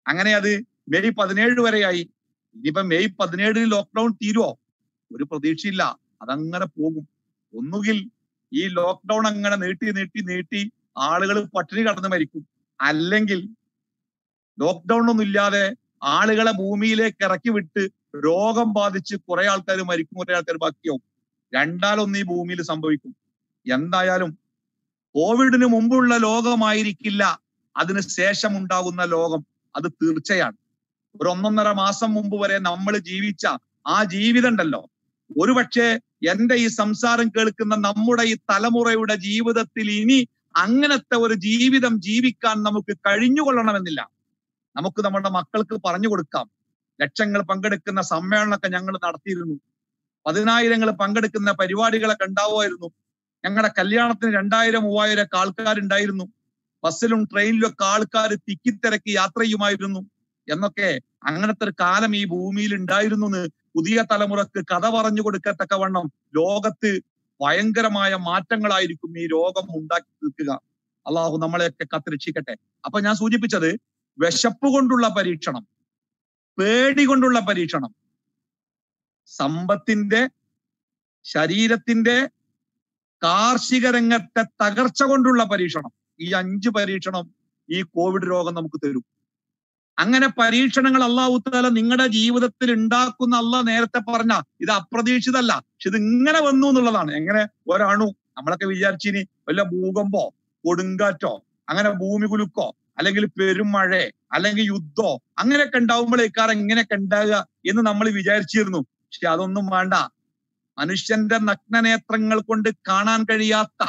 അങ്ങനെ അത് മെയ് പതിനേഴ് വരെയായി ഇനിയിപ്പോ മെയ് പതിനേഴിന് ലോക്ക്ഡൌൺ തീരുവോ ഒരു പ്രതീക്ഷയില്ല അതങ്ങനെ പോകും ഒന്നുകിൽ ഈ ലോക്ക്ഡൌൺ അങ്ങനെ നീട്ടി നീട്ടി നീട്ടി ആളുകൾ പട്ടിണി കടന്ന് മരിക്കും അല്ലെങ്കിൽ ലോക്ക്ഡൌൺ ഒന്നും ഇല്ലാതെ ആളുകളെ ഭൂമിയിലേക്ക് ഇറക്കി വിട്ട് രോഗം ബാധിച്ച് കുറെ ആൾക്കാർ മരിക്കും കുറെ ആൾക്കാർ ബാക്കിയാവും രണ്ടാലൊന്ന് ഈ ഭൂമിയിൽ സംഭവിക്കും എന്തായാലും കോവിഡിന് മുമ്പുള്ള ലോകമായിരിക്കില്ല അതിന് ശേഷം ഉണ്ടാകുന്ന ലോകം അത് തീർച്ചയാണ് ഒരു ഒന്നൊന്നര മാസം മുമ്പ് വരെ നമ്മൾ ജീവിച്ച ആ ജീവിതം ഉണ്ടല്ലോ ഒരുപക്ഷെ എന്റെ ഈ സംസാരം കേൾക്കുന്ന നമ്മുടെ ഈ തലമുറയുടെ ജീവിതത്തിൽ ഇനി അങ്ങനത്തെ ഒരു ജീവിതം ജീവിക്കാൻ നമുക്ക് കഴിഞ്ഞുകൊള്ളണമെന്നില്ല നമുക്ക് നമ്മുടെ മക്കൾക്ക് പറഞ്ഞു കൊടുക്കാം ലക്ഷങ്ങൾ പങ്കെടുക്കുന്ന സമ്മേളനമൊക്കെ ഞങ്ങൾ നടത്തിയിരുന്നു പതിനായിരങ്ങൾ പങ്കെടുക്കുന്ന പരിപാടികളൊക്കെ ഉണ്ടാവുമായിരുന്നു ഞങ്ങളുടെ കല്യാണത്തിന് രണ്ടായിരം മൂവായിരം ഒക്കെ ആൾക്കാരുണ്ടായിരുന്നു ബസ്സിലും ട്രെയിനിലും ഒക്കെ ആൾക്കാർ തിക്കിത്തിരക്കി യാത്ര ചെയ്യുമായിരുന്നു എന്നൊക്കെ അങ്ങനത്തെ ഒരു കാലം ഈ ഭൂമിയിൽ ഉണ്ടായിരുന്നു എന്ന് പുതിയ തലമുറക്ക് കഥ പറഞ്ഞു കൊടുക്കത്തക്കവണ്ണം ലോകത്ത് ഭയങ്കരമായ മാറ്റങ്ങളായിരിക്കും ഈ രോഗം ഉണ്ടാക്കി തീർക്കുക അള്ളാഹു നമ്മളെയൊക്കെ കത്തിരക്ഷിക്കട്ടെ അപ്പൊ ഞാൻ സൂചിപ്പിച്ചത് വിശപ്പ് കൊണ്ടുള്ള പരീക്ഷണം പേടി കൊണ്ടുള്ള പരീക്ഷണം സമ്പത്തിന്റെ ശരീരത്തിന്റെ കാർഷിക രംഗത്തെ തകർച്ച കൊണ്ടുള്ള പരീക്ഷണം ഈ അഞ്ച് പരീക്ഷണം ഈ കോവിഡ് രോഗം നമുക്ക് തരും അങ്ങനെ പരീക്ഷണങ്ങൾ അള്ളാഹു താല നിങ്ങളുടെ ജീവിതത്തിൽ ഉണ്ടാക്കുന്ന അല്ല നേരത്തെ പറഞ്ഞ ഇത് അപ്രതീക്ഷിതല്ല പക്ഷെ ഇത് ഇങ്ങനെ വന്നു എന്നുള്ളതാണ് എങ്ങനെ ഒരണു നമ്മളൊക്കെ വിചാരിച്ചിനി വല്ല ഭൂകമ്പോ കൊടുങ്കാറ്റോ അങ്ങനെ ഭൂമി കുലുക്കോ അല്ലെങ്കിൽ പെരുമഴ അല്ലെങ്കിൽ യുദ്ധോ അങ്ങനെയൊക്കെ ഉണ്ടാവുമ്പോഴേക്കാരം ഇങ്ങനെയൊക്കെ ഉണ്ടാകുക എന്ന് നമ്മൾ വിചാരിച്ചിരുന്നു പക്ഷെ അതൊന്നും വേണ്ട മനുഷ്യന്റെ നഗ്നനേത്രങ്ങൾ കൊണ്ട് കാണാൻ കഴിയാത്ത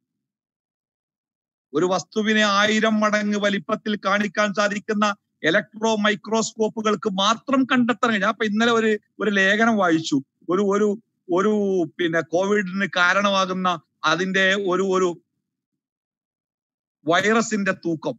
ഒരു വസ്തുവിനെ ആയിരം മടങ്ങ് വലിപ്പത്തിൽ കാണിക്കാൻ സാധിക്കുന്ന ഇലക്ട്രോ മൈക്രോസ്കോപ്പുകൾക്ക് മാത്രം കണ്ടെത്താൻ കഴിഞ്ഞു അപ്പൊ ഇന്നലെ ഒരു ഒരു ലേഖനം വായിച്ചു ഒരു ഒരു ഒരു പിന്നെ കോവിഡിന് കാരണമാകുന്ന അതിന്റെ ഒരു ഒരു വൈറസിന്റെ തൂക്കം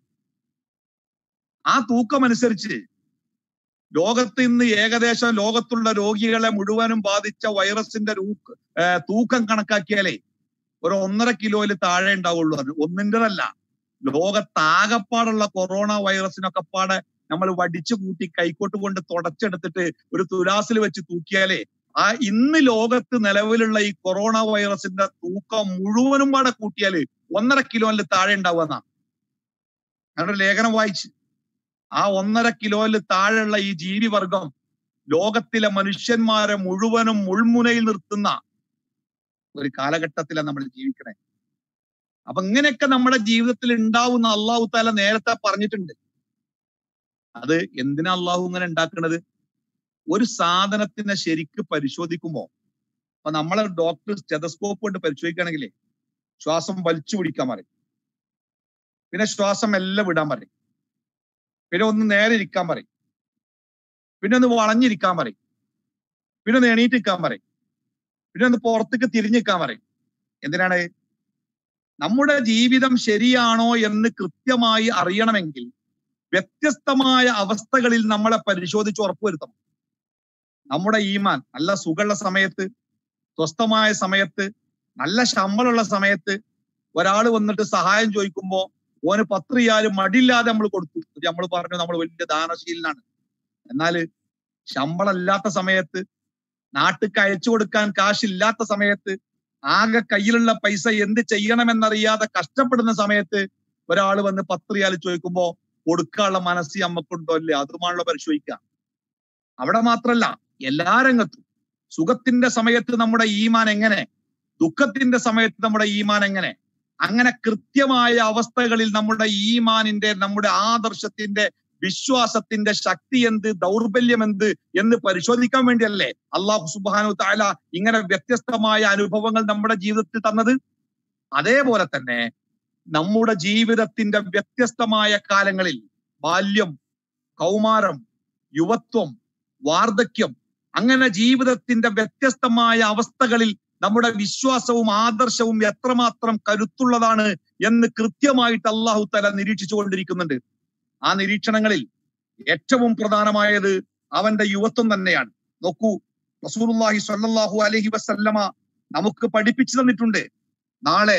ആ തൂക്കം അനുസരിച്ച് ലോകത്ത് ഇന്ന് ഏകദേശം ലോകത്തുള്ള രോഗികളെ മുഴുവനും ബാധിച്ച വൈറസിന്റെ രൂക്ക് ഏർ തൂക്കം കണക്കാക്കിയാലേ ഒരു ഒന്നര കിലോയിൽ താഴെ ഉണ്ടാവുള്ളൂ അത് ഒന്നിൻ്റെതല്ല ലോകത്താകപ്പാടുള്ള കൊറോണ വൈറസിനൊക്കെ പാടെ നമ്മൾ വടിച്ചു കൂട്ടി കൈക്കോട്ട് കൊണ്ട് തുടച്ചെടുത്തിട്ട് ഒരു തുലാസിൽ വെച്ച് തൂക്കിയാലേ ആ ഇന്ന് ലോകത്ത് നിലവിലുള്ള ഈ കൊറോണ വൈറസിന്റെ തൂക്കം മുഴുവനും പാടെ കൂട്ടിയാല് ഒന്നര കിലോയിൽ താഴെ ഉണ്ടാവുന്ന ഞാനൊരു ലേഖനം വായിച്ചു ആ ഒന്നര കിലോയിൽ താഴെയുള്ള ഈ ജീവിവർഗം ലോകത്തിലെ മനുഷ്യന്മാരെ മുഴുവനും മുൾമുനയിൽ നിർത്തുന്ന ഒരു കാലഘട്ടത്തിലാണ് നമ്മൾ ജീവിക്കണേ അപ്പൊ ഇങ്ങനെയൊക്കെ നമ്മുടെ ജീവിതത്തിൽ ഉണ്ടാവുന്ന അള്ളാഹു താല നേരത്തെ പറഞ്ഞിട്ടുണ്ട് അത് എന്തിനാ അള്ളാഹു ഇങ്ങനെ ഉണ്ടാക്കുന്നത് ഒരു സാധനത്തിനെ ശരിക്ക് പരിശോധിക്കുമ്പോ അപ്പൊ നമ്മളെ ഡോക്ടർ സ്റ്റെതസ്കോപ്പ് കൊണ്ട് പരിശോധിക്കുകയാണെങ്കിലേ ശ്വാസം വലിച്ചു പിടിക്കാൻ പറയും പിന്നെ ശ്വാസം എല്ലാം വിടാൻ പറയും പിന്നെ ഒന്ന് നേരെ ഇരിക്കാൻ പറയും പിന്നെ ഒന്ന് വളഞ്ഞിരിക്കാൻ പറയും പിന്നെ ഒന്ന് എണീറ്റിരിക്കാൻ പറയും പിന്നെ ഒന്ന് പുറത്തേക്ക് തിരിഞ്ഞിരിക്കാൻ പറയും എന്തിനാണ് നമ്മുടെ ജീവിതം ശരിയാണോ എന്ന് കൃത്യമായി അറിയണമെങ്കിൽ വ്യത്യസ്തമായ അവസ്ഥകളിൽ നമ്മളെ പരിശോധിച്ച് ഉറപ്പുവരുത്തണം നമ്മുടെ ഈമാൻ നല്ല സുഖമുള്ള സമയത്ത് സ്വസ്ഥമായ സമയത്ത് നല്ല ശമ്പളമുള്ള സമയത്ത് ഒരാൾ വന്നിട്ട് സഹായം ചോദിക്കുമ്പോ ഓന് പത്ത് റിയാല് മടിയില്ലാതെ നമ്മൾ കൊടുത്തു നമ്മൾ പറഞ്ഞു നമ്മൾ വലിയ ദാനശീലനാണ് എന്നാല് ശമ്പളം ഇല്ലാത്ത സമയത്ത് നാട്ടിക്ക് അയച്ചു കൊടുക്കാൻ കാശില്ലാത്ത സമയത്ത് ആകെ കയ്യിലുള്ള പൈസ എന്ത് ചെയ്യണമെന്നറിയാതെ കഷ്ടപ്പെടുന്ന സമയത്ത് ഒരാൾ വന്ന് പത്ത് റിയാൽ ചോദിക്കുമ്പോ കൊടുക്കാനുള്ള മനസ്സ് നമ്മക്കുണ്ടോ അല്ലേ അതുമാണല്ലോ പരിശോധിക്കുക അവിടെ മാത്രല്ല എല്ലാ രംഗത്തും സുഖത്തിന്റെ സമയത്ത് നമ്മുടെ ഈമാൻ എങ്ങനെ ദുഃഖത്തിന്റെ സമയത്ത് നമ്മുടെ ഈമാൻ എങ്ങനെ അങ്ങനെ കൃത്യമായ അവസ്ഥകളിൽ നമ്മുടെ ഈമാനിന്റെ നമ്മുടെ ആദർശത്തിന്റെ വിശ്വാസത്തിന്റെ ശക്തി എന്ത് ദൗർബല്യം എന്ത് എന്ന് പരിശോധിക്കാൻ വേണ്ടിയല്ലേ അള്ളാഹു സുബാനു താല ഇങ്ങനെ വ്യത്യസ്തമായ അനുഭവങ്ങൾ നമ്മുടെ ജീവിതത്തിൽ തന്നത് അതേപോലെ തന്നെ നമ്മുടെ ജീവിതത്തിന്റെ വ്യത്യസ്തമായ കാലങ്ങളിൽ ബാല്യം കൗമാരം യുവത്വം വാർദ്ധക്യം അങ്ങനെ ജീവിതത്തിന്റെ വ്യത്യസ്തമായ അവസ്ഥകളിൽ നമ്മുടെ വിശ്വാസവും ആദർശവും എത്രമാത്രം കരുത്തുള്ളതാണ് എന്ന് കൃത്യമായിട്ട് അള്ളാഹു തല നിരീക്ഷിച്ചു കൊണ്ടിരിക്കുന്നുണ്ട് ആ നിരീക്ഷണങ്ങളിൽ ഏറ്റവും പ്രധാനമായത് അവന്റെ യുവത്വം തന്നെയാണ് നോക്കൂ റസൂലുള്ളാഹി സ്വല്ലല്ലാഹു അലൈഹി വസല്ലമ നമുക്ക് പഠിപ്പിച്ചു തന്നിട്ടുണ്ട് നാളെ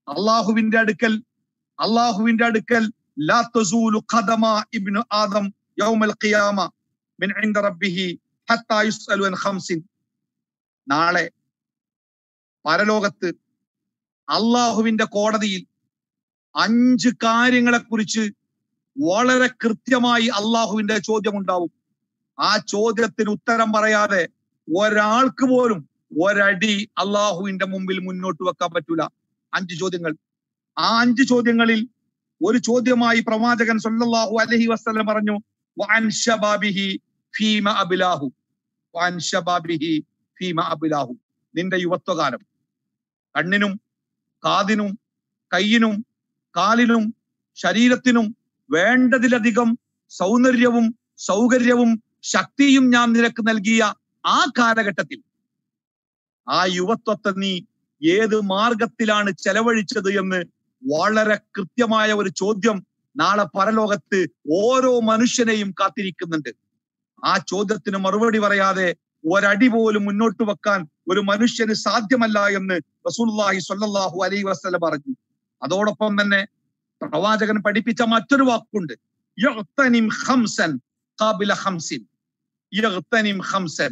അള്ളാഹുവിന്റെ അടുക്കൽ അള്ളാഹുവിന്റെ അടുക്കൽ ലാ തസൂലു ഖദമ ഇബ്നു ആദം യൗമൽ ഖിയാമ മിൻ ഇൻദ റബ്ബിഹി ഹത്താ യുസ്അലു അൻ ഖംസിൻ നാളെ പരലോകത്ത് അള്ളാഹുവിന്റെ കോടതിയിൽ അഞ്ച് കാര്യങ്ങളെ കുറിച്ച് വളരെ കൃത്യമായി അള്ളാഹുവിന്റെ ചോദ്യം ഉണ്ടാവും ആ ചോദ്യത്തിന് ഉത്തരം പറയാതെ ഒരാൾക്ക് പോലും ഒരടി അള്ളാഹുവിന്റെ മുമ്പിൽ മുന്നോട്ട് വെക്കാൻ പറ്റൂല അഞ്ച് ചോദ്യങ്ങൾ ആ അഞ്ച് ചോദ്യങ്ങളിൽ ഒരു ചോദ്യമായി പ്രവാചകൻ സല്ലല്ലാഹു അലൈഹി വസല്ലം പറഞ്ഞു വഅൻ ശബാബിഹി ഫീമ അബ്ലാഹു വഅൻ ശബാബിഹി ഫീമ അബ്ലാഹു നിന്റെ യുവത്വകാലം കണ്ണിനും കാതിനും കയ്യിനും കാലിനും ശരീരത്തിനും വേണ്ടതിലധികം സൗന്ദര്യവും സൗകര്യവും ശക്തിയും ഞാൻ നിനക്ക് നൽകിയ ആ കാലഘട്ടത്തിൽ ആ യുവത്വത്തെ നീ ഏത് മാർഗത്തിലാണ് ചെലവഴിച്ചത് എന്ന് വളരെ കൃത്യമായ ഒരു ചോദ്യം നാളെ പരലോകത്ത് ഓരോ മനുഷ്യനെയും കാത്തിരിക്കുന്നുണ്ട് ആ ചോദ്യത്തിന് മറുപടി പറയാതെ ഒരടി പോലും മുന്നോട്ട് വെക്കാൻ ഒരു മനുഷ്യന് സാധ്യമല്ല എന്ന് റസൂലുള്ളാഹി സ്വല്ലല്ലാഹു അലൈഹി വസല്ലം പറഞ്ഞു അതോടൊപ്പം തന്നെ പ്രവാചകൻ പഠിപ്പിച്ച മറ്റൊരു വാക്കുണ്ട് യഗ്തനിം ഖംസൻ ഖാബില ഖംസിൻ യഗ്തനിം ഖംസൻ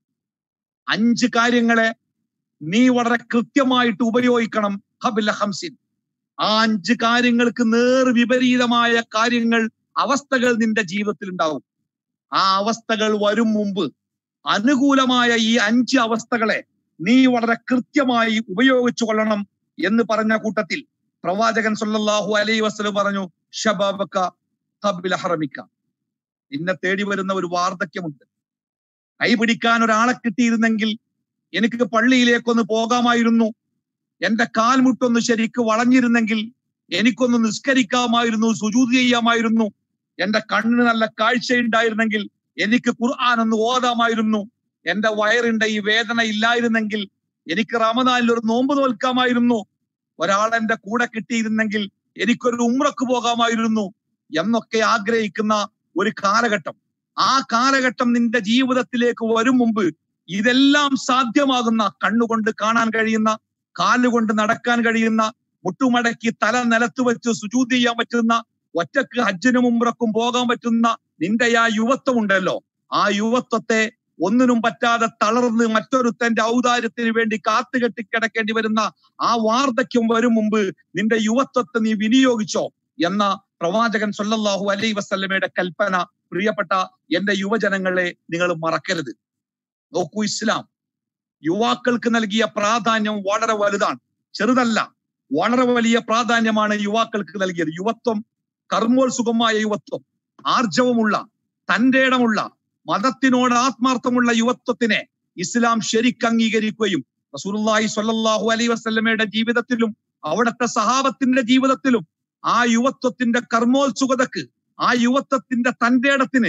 അഞ്ച് കാര്യങ്ങളെ നീ വളരെ കൃത്യമായിട്ട് ഉപയോഗിക്കണം ഖബില ഹംസിൻ ആ അഞ്ച് കാര്യങ്ങൾക്ക് നേർ വിപരീതമായ കാര്യങ്ങൾ അവസ്ഥകൾ നിന്റെ ജീവിതത്തിൽ ഉണ്ടാവും ആ അവസ്ഥകൾ വരും മുമ്പ് അനുകൂലമായ ഈ അഞ്ച് അവസ്ഥകളെ നീ വളരെ കൃത്യമായി ഉപയോഗിച്ചു കൊള്ളണം എന്ന് പറഞ്ഞ കൂട്ടത്തിൽ പ്രവാചകൻ സല്ലല്ലാഹു അലൈഹി വസല്ലം പറഞ്ഞു ഷബാബക്ക ഖബില ഹറമിക്ക നിന്നെ തേടി വരുന്ന ഒരു വാർദ്ധക്യമുണ്ട് കൈപിടിക്കാൻ ഒരാളെ കിട്ടിയിരുന്നെങ്കിൽ എനിക്ക് പള്ളിയിലേക്കൊന്ന് പോകാമായിരുന്നു എന്റെ കാൽമുട്ടൊന്ന് ശരിക്ക് വളഞ്ഞിരുന്നെങ്കിൽ എനിക്കൊന്ന് നിസ്കരിക്കാമായിരുന്നു സുജൂത് ചെയ്യാമായിരുന്നു എന്റെ കണ്ണിന് നല്ല കാഴ്ചയുണ്ടായിരുന്നെങ്കിൽ എനിക്ക് ഖുർആൻ ഒന്ന് ഓതാമായിരുന്നു എന്റെ വയറിന്റെ ഈ വേദന ഇല്ലായിരുന്നെങ്കിൽ എനിക്ക് റമദാനിൽ ഒരു നോമ്പ് നോൽക്കാമായിരുന്നു ഒരാൾ എന്റെ കൂടെ കിട്ടിയിരുന്നെങ്കിൽ എനിക്കൊരു ഉമ്രക്ക് പോകാമായിരുന്നു എന്നൊക്കെ ആഗ്രഹിക്കുന്ന ഒരു കാലഘട്ടം ആ കാലഘട്ടം നിന്റെ ജീവിതത്തിലേക്ക് വരും മുമ്പ് ഇതെല്ലാം സാധ്യമാകുന്ന കണ്ണുകൊണ്ട് കാണാൻ കഴിയുന്ന കാലുകൊണ്ട് നടക്കാൻ കഴിയുന്ന മുട്ടുമടക്കി തല നിലത്ത് വെച്ച് സുജൂത് ചെയ്യാൻ പറ്റുന്ന ഒറ്റക്ക് ഹജ്ജിനും ഉംറക്കും പോകാൻ പറ്റുന്ന നിന്റെ ആ യുവത്വം ഉണ്ടല്ലോ ആ യുവത്വത്തെ ഒന്നിനും പറ്റാതെ തളർന്ന് മറ്റൊരുത്തന്റെ ഔദാര്യത്തിന് വേണ്ടി കാത്തുകെട്ടി കിടക്കേണ്ടി വരുന്ന ആ വാർദ്ധക്യം വരും മുമ്പ് നിന്റെ യുവത്വത്തെ നീ വിനിയോഗിച്ചോ എന്ന പ്രവാചകൻ സല്ലല്ലാഹു അലൈഹി വസല്ലമയുടെ കൽപ്പന പ്രിയപ്പെട്ട എന്റെ യുവജനങ്ങളെ നിങ്ങൾ മറക്കരുത് നോക്കൂ ഇസ്ലാം യുവാക്കൾക്ക് നൽകിയ പ്രാധാന്യം വളരെ വലുതാണ് ചെറുതല്ല വളരെ വലിയ പ്രാധാന്യമാണ് യുവാക്കൾക്ക് നൽകിയത് യുവത്വം കർമ്മോത്സുകമായ യുവത്വം ആർജവമുള്ള തന്റെ ഇടമുള്ള മതത്തിനോട് ആത്മാർത്ഥമുള്ള യുവത്വത്തിനെ ഇസ്ലാം ശരിക്ക് അംഗീകരിക്കുകയും റസൂലുള്ളാഹി സ്വല്ലല്ലാഹു അലൈഹി വസല്ലമയുടെ ജീവിതത്തിലും അവിടുത്തെ സഹാബത്തിന്റെ ജീവിതത്തിലും ആ യുവത്വത്തിന്റെ കർമ്മോത്സുകതക്ക് ആ യുവത്വത്തിന്റെ തന്റെ ഇടത്തിന്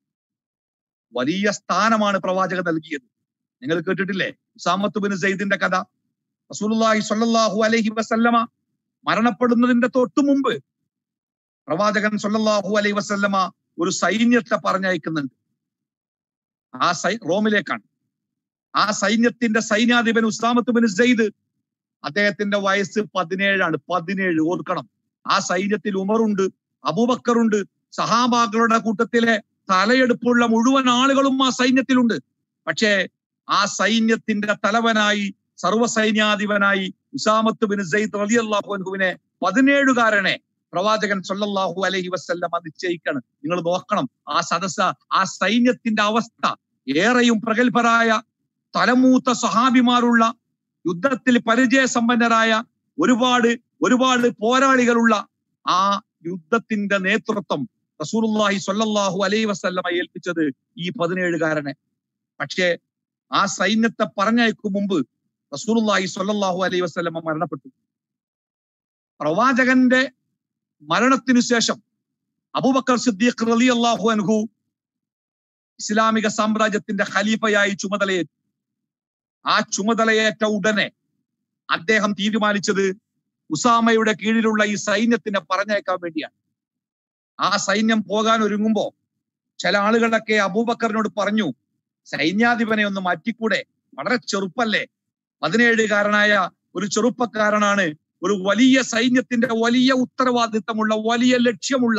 വലിയ സ്ഥാനമാണ് പ്രവാചകൻ നൽകിയത് നിങ്ങൾ കേട്ടിട്ടില്ലേ ഉസാമത്ത് ബിൻ സൈദിന്റെ കഥ റസൂലുള്ളാഹി സ്വല്ലല്ലാഹു അലൈഹി വസല്ലമ മരണപ്പെടുന്നതിന്റെ തൊട്ടു മുമ്പ് പ്രവാചകൻ സ്വല്ലല്ലാഹു അലൈഹി വസല്ലമ ഒരു സൈന്യത്തെ പറഞ്ഞയക്കുന്നുണ്ട് ആ സൈ റോമിലേക്കാണ് ആ സൈന്യത്തിന്റെ സൈന്യാധിപൻ ഉസാമത്ത് ബിൻ സൈദ് അദ്ദേഹത്തിന്റെ വയസ്സ് പതിനേഴാണ് പതിനേഴ് ഓർക്കണം ആ സൈന്യത്തിൽ ഉമറുണ്ട് അബൂബക്കറുണ്ട് സഹാബാക്കളുടെ കൂട്ടത്തിലെ തലയെടുപ്പുള്ള മുഴുവൻ ആളുകളും ആ സൈന്യത്തിലുണ്ട് പക്ഷേ ആ സൈന്യത്തിന്റെ തലവനായി സർവ്വസൈന്യാധിപനായി ഉസാമത്ത് ബിൻ സയ്യിദ് റളിയല്ലാഹു അൻഹുവിനെ പതിനേഴുകാരനെ പ്രവാചകൻ സല്ലല്ലാഹു അലൈഹി വസല്ലം നിശ്ചയിക്കാണ് നിങ്ങൾ നോക്കണം ആ സദസ്സ ആ സൈന്യത്തിന്റെ അവസ്ഥ ഏറെയും പ്രഗത്ഭരായ തലമൂത്ത സഹാബിമാരുള്ള യുദ്ധത്തിൽ പരിചയസമ്പന്നരായ ഒരുപാട് ഒരുപാട് പോരാളികളുള്ള ആ യുദ്ധത്തിന്റെ നേതൃത്വം റസൂലുള്ളാഹി സ്വല്ലല്ലാഹു അലൈഹി വസല്ലമ ഏൽപ്പിച്ചത് ഈ പതിനേഴുകാരനെ പക്ഷേ ആ സൈന്യത്തെ പറഞ്ഞയക്കും മുമ്പ് റസൂലുള്ളാഹി സ്വല്ലല്ലാഹു അലൈഹി വസല്ലമ മരണപ്പെട്ടു പ്രവാചകന്റെ മരണത്തിനു ശേഷം അബൂബക്കർ സിദ്ദീഖ് റളിയല്ലാഹു അൻഹു ഇസ്ലാമിക സാമ്രാജ്യത്തിന്റെ ഖലീഫയായി ചുമതലയേറ്റു ആ ചുമതലയേറ്റ ഉടനെ അദ്ദേഹം തീരുമാനിച്ചത് ഉസാമയുടെ കീഴിലുള്ള ഈ സൈന്യത്തിനെ പറഞ്ഞയക്കാൻ വേണ്ടിയാണ് ആ സൈന്യം പോകാൻ ഒരുങ്ങുമ്പോ ചില ആളുകളൊക്കെ അബൂബക്കറിനോട് പറഞ്ഞു സൈന്യാധിപനെ ഒന്ന് മാറ്റിക്കൂടെ വളരെ ചെറുപ്പല്ലേ പതിനേഴുകാരനായ ഒരു ചെറുപ്പക്കാരനാണ് ഒരു വലിയ സൈന്യത്തിന്റെ വലിയ ഉത്തരവാദിത്തമുള്ള വലിയ ലക്ഷ്യമുള്ള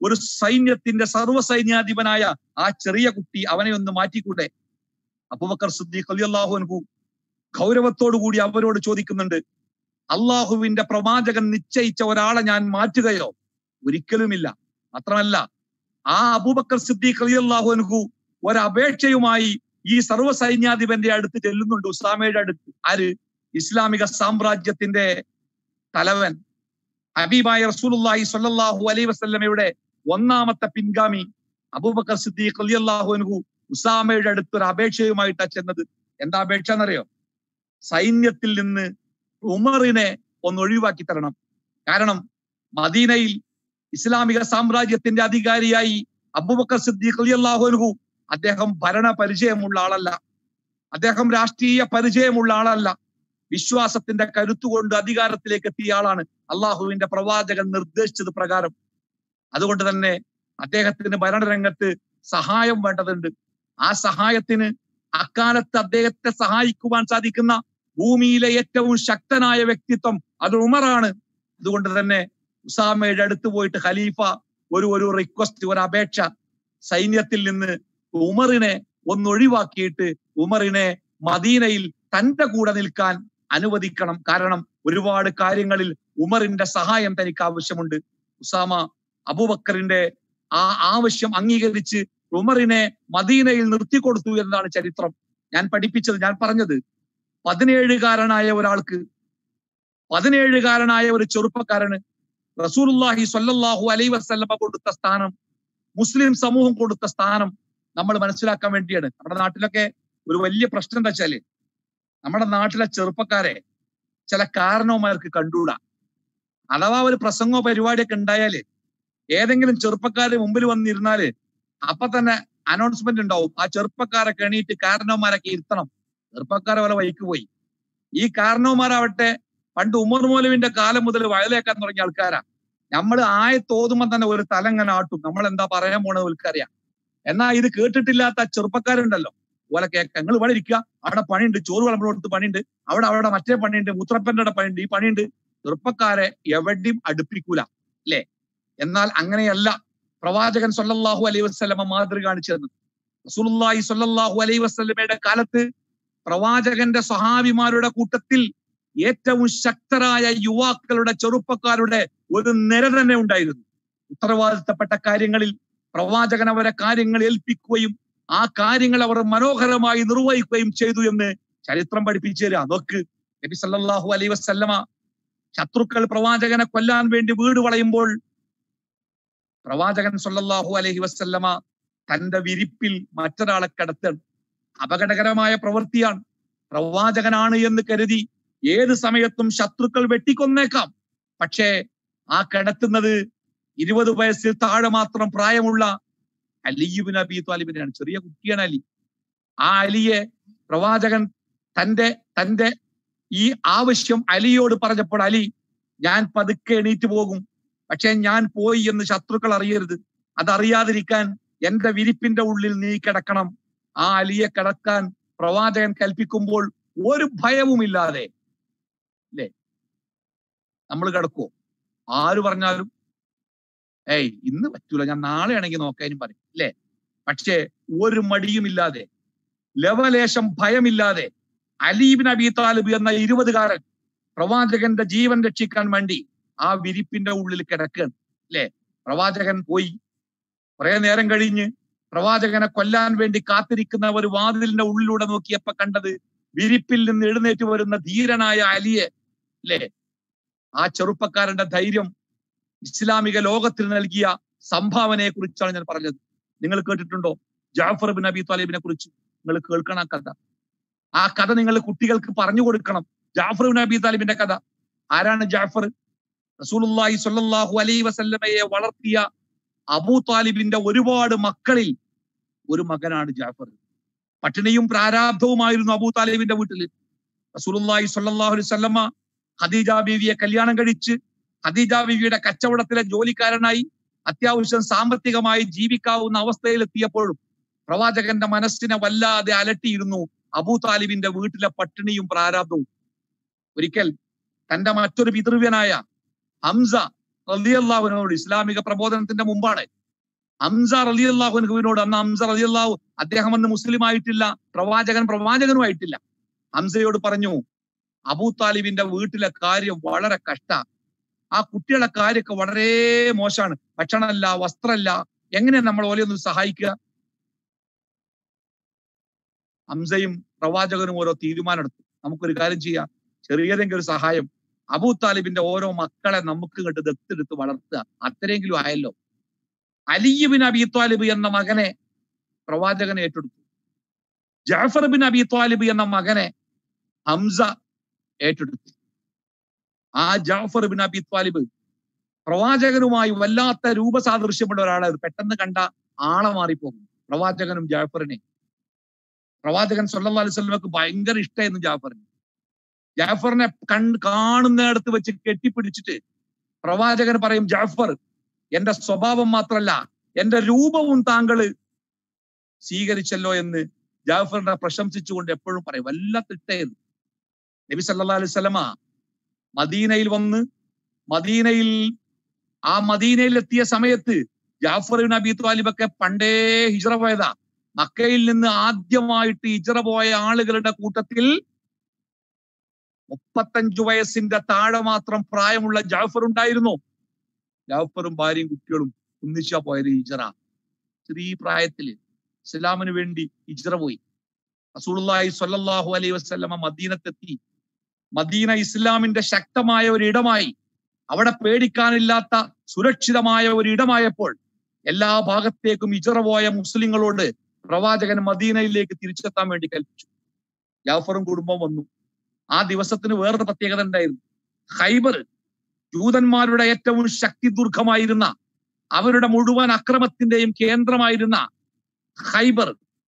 ഒരു സൈന്യത്തിന്റെ സർവ്വ സൈന്യാധിപനായ ആ ചെറിയ കുട്ടി അവനെ ഒന്ന് മാറ്റിക്കൂടെ അബൂബക്കർ സിദ്ദീഖ് റളിയല്ലാഹു അൻഹു ഗൗരവത്തോടു കൂടി അവരോട് ചോദിക്കുന്നുണ്ട് അള്ളാഹുവിന്റെ പ്രവാചകൻ നിശ്ചയിച്ച ഒരാളെ ഞാൻ മാറ്റുകയോ ഒരിക്കലുമില്ല മാത്രമല്ല ആ അബൂബക്കർ സിദ്ദീഖ് റളിയല്ലാഹു അൻഹു ഒരപേക്ഷയുമായി ഈ സർവ്വ സൈന്യാധിപന്റെ അടുത്ത് ചെല്ലുന്നുണ്ട് ഉസാമയുടെ അടുത്ത് ആര് ഇസ്ലാമിക സാമ്രാജ്യത്തിന്റെ തലവൻ ഹബീബായ റസൂലുള്ളാഹി സ്വല്ലല്ലാഹു അലൈഹി വസല്ലമയുടെ ഒന്നാമത്തെ പിൻഗാമി അബൂബക്കർ സിദ്ദീഖ് റളിയല്ലാഹു അൻഹു ഉസാമയുടെ അടുത്ത് ഒരു അപേക്ഷയുമായിട്ടാ ചെന്നത് എന്താ അപേക്ഷ എന്നറിയോ സൈന്യത്തിൽ നിന്ന് ഉമറിനെ ഒന്ന് ഒഴിവാക്കി തരണം കാരണം മദീനയിൽ ഇസ്ലാമിക സാമ്രാജ്യത്തിന്റെ അധികാരിയായി അബൂബക്കർ സിദ്ദീഖ് റളിയല്ലാഹു അൻഹു അദ്ദേഹം ഭരണ പരിചയമുള്ള ആളല്ല അദ്ദേഹം രാഷ്ട്രീയ പരിചയമുള്ള ആളല്ല വിശ്വാസത്തിന്റെ കരുത്തുകൊണ്ട് അധികാരത്തിലേക്ക് എത്തിയ ആളാണ് അള്ളാഹുവിന്റെ പ്രവാചകൻ നിർദ്ദേശിച്ചത് പ്രകാരം അതുകൊണ്ട് തന്നെ അദ്ദേഹത്തിന് ഭരണരംഗത്ത് സഹായം വേണ്ടതുണ്ട് ആ സഹായത്തിന് അക്കാലത്ത് അദ്ദേഹത്തെ സഹായിക്കുവാൻ സാധിക്കുന്ന ഭൂമിയിലെ ഏറ്റവും ശക്തനായ വ്യക്തിത്വം അത് ഉമറാണ് അതുകൊണ്ട് തന്നെ ഉസാമയുടെ അടുത്ത് പോയിട്ട് ഖലീഫ ഒരു ഒരു റിക്വസ്റ്റ് ഒരു അപേക്ഷ സൈന്യത്തിൽ നിന്ന് ഉമറിനെ ഒന്ന് ഒഴിവാക്കിയിട്ട് ഉമറിനെ മദീനയിൽ തന്റെ കൂടെ നിൽക്കാൻ അനുവദിക്കണം കാരണം ഒരുപാട് കാര്യങ്ങളിൽ ഉമറിന്റെ സഹായം തനിക്ക് ആവശ്യമുണ്ട് ഉസാമ അബൂബക്കറിന്റെ ആ ആവശ്യം അംഗീകരിച്ച് ഉമറിനെ മദീനയിൽ നിർത്തിക്കൊടുത്തു എന്നതാണ് ചരിത്രം ഞാൻ പഠിപ്പിച്ചത് ഞാൻ പറഞ്ഞത് പതിനേഴുകാരനായ ഒരാൾക്ക് പതിനേഴുകാരനായ ഒരു ചെറുപ്പക്കാരന് റസൂലുള്ളാഹി സ്വല്ലല്ലാഹു അലൈ വസല്ലമ കൊടുത്ത സ്ഥാനം മുസ്ലിം സമൂഹം കൊടുത്ത സ്ഥാനം നമ്മൾ മനസ്സിലാക്കാൻ വേണ്ടിയാണ് നമ്മുടെ നാട്ടിലൊക്കെ ഒരു വലിയ പ്രശ്നം എന്താ വെച്ചാല് നമ്മുടെ നാട്ടിലെ ചെറുപ്പക്കാരെ ചില കാരണവന്മാർക്ക് കണ്ടുകൂടാ അഥവാ ഒരു പ്രസംഗമോ പരിപാടിയൊക്കെ ഉണ്ടായാല് ഏതെങ്കിലും ചെറുപ്പക്കാര് മുമ്പിൽ വന്നിരുന്നാല് അപ്പൊ തന്നെ അനൗൺസ്മെന്റ് ഉണ്ടാവും ആ ചെറുപ്പക്കാരൊക്കെ എണീറ്റ് കാരണവന്മാരൊക്കെ ഇരുത്തണം ചെറുപ്പക്കാരെ പോലെ വൈക്ക് പോയി ഈ കാരണവന്മാരാവട്ടെ പണ്ട് ഉമർ മൗലവിന്റെ കാലം മുതൽ വയലേക്കാൻ തുടങ്ങിയ ആൾക്കാരാ നമ്മൾ ആയ തോതുമ്പോൾ തന്നെ ഒരു തലങ്ങനെ ആട്ടും നമ്മൾ എന്താ പറയാൻ പോണെന്ന് ഉൾക്കറിയാം എന്നാ ഇത് കേട്ടിട്ടില്ലാത്ത ചെറുപ്പക്കാരുണ്ടല്ലോ ഓലെ കേൾക്ക നിങ്ങൾ ഇവിടെ ഇരിക്കുക അവിടെ പണിയുണ്ട് ചോറ് വിളമ്പ് കൊടുത്ത് പണിയുണ്ട് അവിടെ അവിടെ മറ്റേ പണിയുണ്ട് മുത്രപ്പന്റെ അവിടെ പണിയുണ്ട് ഈ പണിയുണ്ട് ചെറുപ്പക്കാരെ എവിടെയും അടുപ്പിക്കൂല അല്ലേ എന്നാൽ അങ്ങനെയല്ല പ്രവാചകൻ സല്ലല്ലാഹു അലൈഹി വസല്ലമ മാതൃക കാണിച്ചു തന്നത് റസൂലുള്ളാഹി സല്ലല്ലാഹു അലൈഹി വസല്ലമയുടെ കാലത്ത് പ്രവാചകന്റെ സ്വഹാബിമാരുടെ കൂട്ടത്തിൽ ഏറ്റവും ശക്തരായ യുവാക്കളുടെ ചെറുപ്പക്കാരുടെ ഒരു നിര തന്നെ ഉണ്ടായിരുന്നു ഉത്തരവാദിത്തപ്പെട്ട കാര്യങ്ങളിൽ പ്രവാചകൻ അവരെ കാര്യങ്ങൾ ഏൽപ്പിക്കുകയും ആ കാര്യങ്ങൾ അവർ മനോഹരമായി നിർവഹിക്കുകയും ചെയ്തു എന്ന് ചരിത്രം പഠിപ്പിച്ചു തരാം നോക്ക് നബി സല്ലല്ലാഹു അലൈഹി വസല്ലമ ശത്രുക്കൾ പ്രവാചകനെ കൊല്ലാൻ വേണ്ടി വീട് വളയുമ്പോൾ പ്രവാചകൻ സല്ലല്ലാഹു അലൈഹി വസല്ലമ തന്റെ വിരിപ്പിൽ മറ്റൊരാളെ കിടത്തണം അപകടകരമായ പ്രവൃത്തിയാണ് പ്രവാചകനാണ് എന്ന് കരുതി ഏത് സമയത്തും ശത്രുക്കൾ വെട്ടിക്കൊന്നേക്കാം പക്ഷേ ആ കിടത്തുന്നത് ഇരുപത് വയസ്സിൽ താഴെ മാത്രം പ്രായമുള്ള അലിയുബിൻ അബി താലിബിനെയാണ് ചെറിയ കുട്ടിയാണ് അലി ആ അലിയെ പ്രവാചകൻ തന്റെ തന്റെ ഈ ആവശ്യം അലിയോട് പറഞ്ഞപ്പോൾ അലി ഞാൻ പതുക്കെ എണീറ്റ് പോകും പക്ഷെ ഞാൻ പോയി എന്ന് ശത്രുക്കൾ അറിയരുത് അതറിയാതിരിക്കാൻ എന്റെ വിരിപ്പിന്റെ ഉള്ളിൽ നീ കിടക്കണം ആ അലിയെ കിടക്കാൻ പ്രവാചകൻ കൽപ്പിക്കുമ്പോൾ ഒരു ഭയവുമില്ലാതെ അല്ലേ നമ്മൾ കിടക്കുവോ ആര് പറഞ്ഞാലും ഏയ് ഇന്ന് പറ്റൂല ഞാൻ നാളെ ആണെങ്കിൽ നോക്കാനും പറയും അല്ലേ പക്ഷേ ഒരു മടിയുമില്ലാതെ ലവലേശം ഭയമില്ലാതെ അലീബിൻ അബി താലിബ് എന്ന ഇരുപതുകാരൻ പ്രവാചകന്റെ ജീവൻ രക്ഷിക്കാൻ വേണ്ടി ആ വിരിപ്പിന്റെ ഉള്ളിൽ കിടക്കുകയാണ് അല്ലേ പ്രവാചകൻ പോയി കുറെ നേരം കഴിഞ്ഞ് പ്രവാചകനെ കൊല്ലാൻ വേണ്ടി കാത്തിരിക്കുന്ന ഒരു വാതിലിന്റെ ഉള്ളിലൂടെ നോക്കിയപ്പോ കണ്ടത് വിരിപ്പിൽ നിന്ന് എഴുന്നേറ്റ് വരുന്ന ധീരനായ അലിയെ അല്ലേ ആ ചെറുപ്പക്കാരന്റെ ധൈര്യം ഇസ്ലാമിക ലോകത്തിന് നൽകിയ സംഭാവനയെ കുറിച്ചാണ് ഞാൻ പറഞ്ഞത് നിങ്ങൾ കേട്ടിട്ടുണ്ടോ ജാഫർ ബിൻ അബി താലിബിനെ കുറിച്ച് നിങ്ങൾ കേൾക്കണം ആ കഥ ആ കഥ നിങ്ങൾ കുട്ടികൾക്ക് പറഞ്ഞു കൊടുക്കണം ജാഫർ ബിൻ അബി താലിബിന്റെ കഥ ആരാണ് ജാഫർ റസൂലുള്ളാഹി സ്വല്ലല്ലാഹു അലൈഹി വസല്ലമയെ വളർത്തിയ അബൂ താലിബിന്റെ ഒരുപാട് മക്കളിൽ ഒരു മകനാണ് ജാഫർ പട്ടിണിയും പ്രാരാബ്ധവുമായിരുന്നു അബൂ താലിബിന്റെ വീട്ടിൽ റസൂലുള്ളാഹി സ്വല്ലല്ലാഹു അലൈഹി വസല്ലമ ഖദീജ ബീവിയെ കല്യാണം കഴിച്ച് ഖദീജ ബീവിയുടെ കച്ചവടത്തിലെ ജോലിക്കാരനായി അത്യാവശ്യം സാമ്പത്തികമായി ജീവിക്കാവുന്ന അവസ്ഥയിലെത്തിയപ്പോഴും പ്രവാചകന്റെ മനസ്സിനെ വല്ലാതെ അലട്ടിയിരുന്നു അബൂ താലിബിന്റെ വീട്ടിലെ പട്ടിണിയും പ്രാരാബ്ധവും ഒരിക്കൽ തന്റെ മറ്റൊരു പിതൃവ്യനായ ഹംസ റളിയല്ലാഹുവിനോട് ഇസ്ലാമിക പ്രബോധനത്തിന്റെ മുമ്പാണ് ഹംസ റലി അള്ളാഹുവിനോട് അന്ന് ഹംസ റലി അള്ളാഹു അദ്ദേഹം അന്ന് മുസ്ലിം ആയിട്ടില്ല പ്രവാചകൻ പ്രവാചകനും ആയിട്ടില്ല ഹംസയോട് പറഞ്ഞു അബൂ താലിബിന്റെ വീട്ടിലെ കാര്യം വളരെ കഷ്ട ആ കുട്ടികളെ കാര്യമൊക്കെ വളരെ മോശമാണ് ഭക്ഷണമല്ല വസ്ത്രമല്ല എങ്ങനെ നമ്മൾ ഓലെ ഒന്ന് സഹായിക്കുക ഹംസയും പ്രവാചകനും ഓരോ തീരുമാനം എടുത്തു നമുക്കൊരു കാര്യം ചെയ്യാം ചെറിയതെങ്കിലും ഒരു സഹായം അബൂ താലിബിന്റെ ഓരോ മക്കളെ നമുക്ക് ഇങ്ങോട്ട് ദത്തെടുത്ത് വളർത്തുക അത്രയെങ്കിലും ആയല്ലോ അലിയ് ബിൻ അബി താലിബ് എന്ന മകനെ പ്രവാചകൻ ഏറ്റെടുത്തു ജാഫർ ബിൻ അബി താലിബ് എന്ന മകനെ ഹംസ ഏറ്റെടുത്തു ആ ജാഫർ ബിൻ അബി താലിബ് പ്രവാചകനുമായി വല്ലാത്ത രൂപസാദൃശ്യമുള്ള ഒരാളാണ് പെട്ടെന്ന് കണ്ട ആളെ മാറിപ്പോകും പ്രവാചകനും ജാഫറിനെ പ്രവാചകൻ സല്ലല്ലാഹു അലൈഹി വസല്ലമക്ക് ഭയങ്കര ഇഷ്ടമായിരുന്നു ജാഫറിന് ജാഫറിനെ കൺ കാണുന്നിടത്ത് വെച്ച് കെട്ടിപ്പിടിച്ചിട്ട് പ്രവാചകൻ പറയും ജാഫർ എന്റെ സ്വഭാവം മാത്രല്ല എന്റെ രൂപവും താങ്കള് സ്വീകരിച്ചല്ലോ എന്ന് ജാഫറിനെ പ്രശംസിച്ചുകൊണ്ട് എപ്പോഴും പറയും വല്ലാത്ത ഇഷ്ടമായിരുന്നു നബി സല്ലല്ലാഹു അലൈഹി വസല്ലമ മദീനയിൽ വന്ന് മദീനയിൽ ആ മദീനയിൽ എത്തിയ സമയത്ത് ജാഫർ ബിൻ അബി ത്വാലിബൊക്കെ പണ്ടേ ഹിജറ പോയതാ മക്കയിൽ നിന്ന് ആദ്യമായിട്ട് ഹിജറ പോയ ആളുകളുടെ കൂട്ടത്തിൽ മുപ്പത്തഞ്ചു വയസ്സിന്റെ താഴെ മാത്രം പ്രായമുള്ള ജാഫർ ഉണ്ടായിരുന്നു ജാഫറും ഭാര്യയും കുട്ടികളും ഒന്നിച്ചാ പോയത് ഹിജറ ചെറിയ പ്രായത്തില് ഇസ്ലാമിന് വേണ്ടി ഹിജറ പോയി റസൂലുള്ളാഹി സ്വല്ലല്ലാഹു അലൈഹി വസല്ലമ മദീനത്തെത്തി മദീന ഇസ്ലാമിന്റെ ശക്തമായ ഒരു ഇടമായി അവിടെ പേടിക്കാനില്ലാത്ത സുരക്ഷിതമായ ഒരു ഇടമായപ്പോൾ എല്ലാ ഭാഗത്തേക്കും ഇജറ പോയ മുസ്ലിങ്ങളോട് പ്രവാചകൻ മദീനയിലേക്ക് തിരിച്ചെത്താൻ വേണ്ടി കൽപ്പിച്ചു ജാഫറും കുടുംബം വന്നു ആ ദിവസത്തിന് വേറൊരു പ്രത്യേകത ഉണ്ടായിരുന്നു ഹൈബർ ജൂതന്മാരുടെ ഏറ്റവും ശക്തി ദുർഘമായിരുന്ന അവരുടെ മുഴുവൻ അക്രമത്തിന്റെയും കേന്ദ്രമായിരുന്ന ഹൈബർ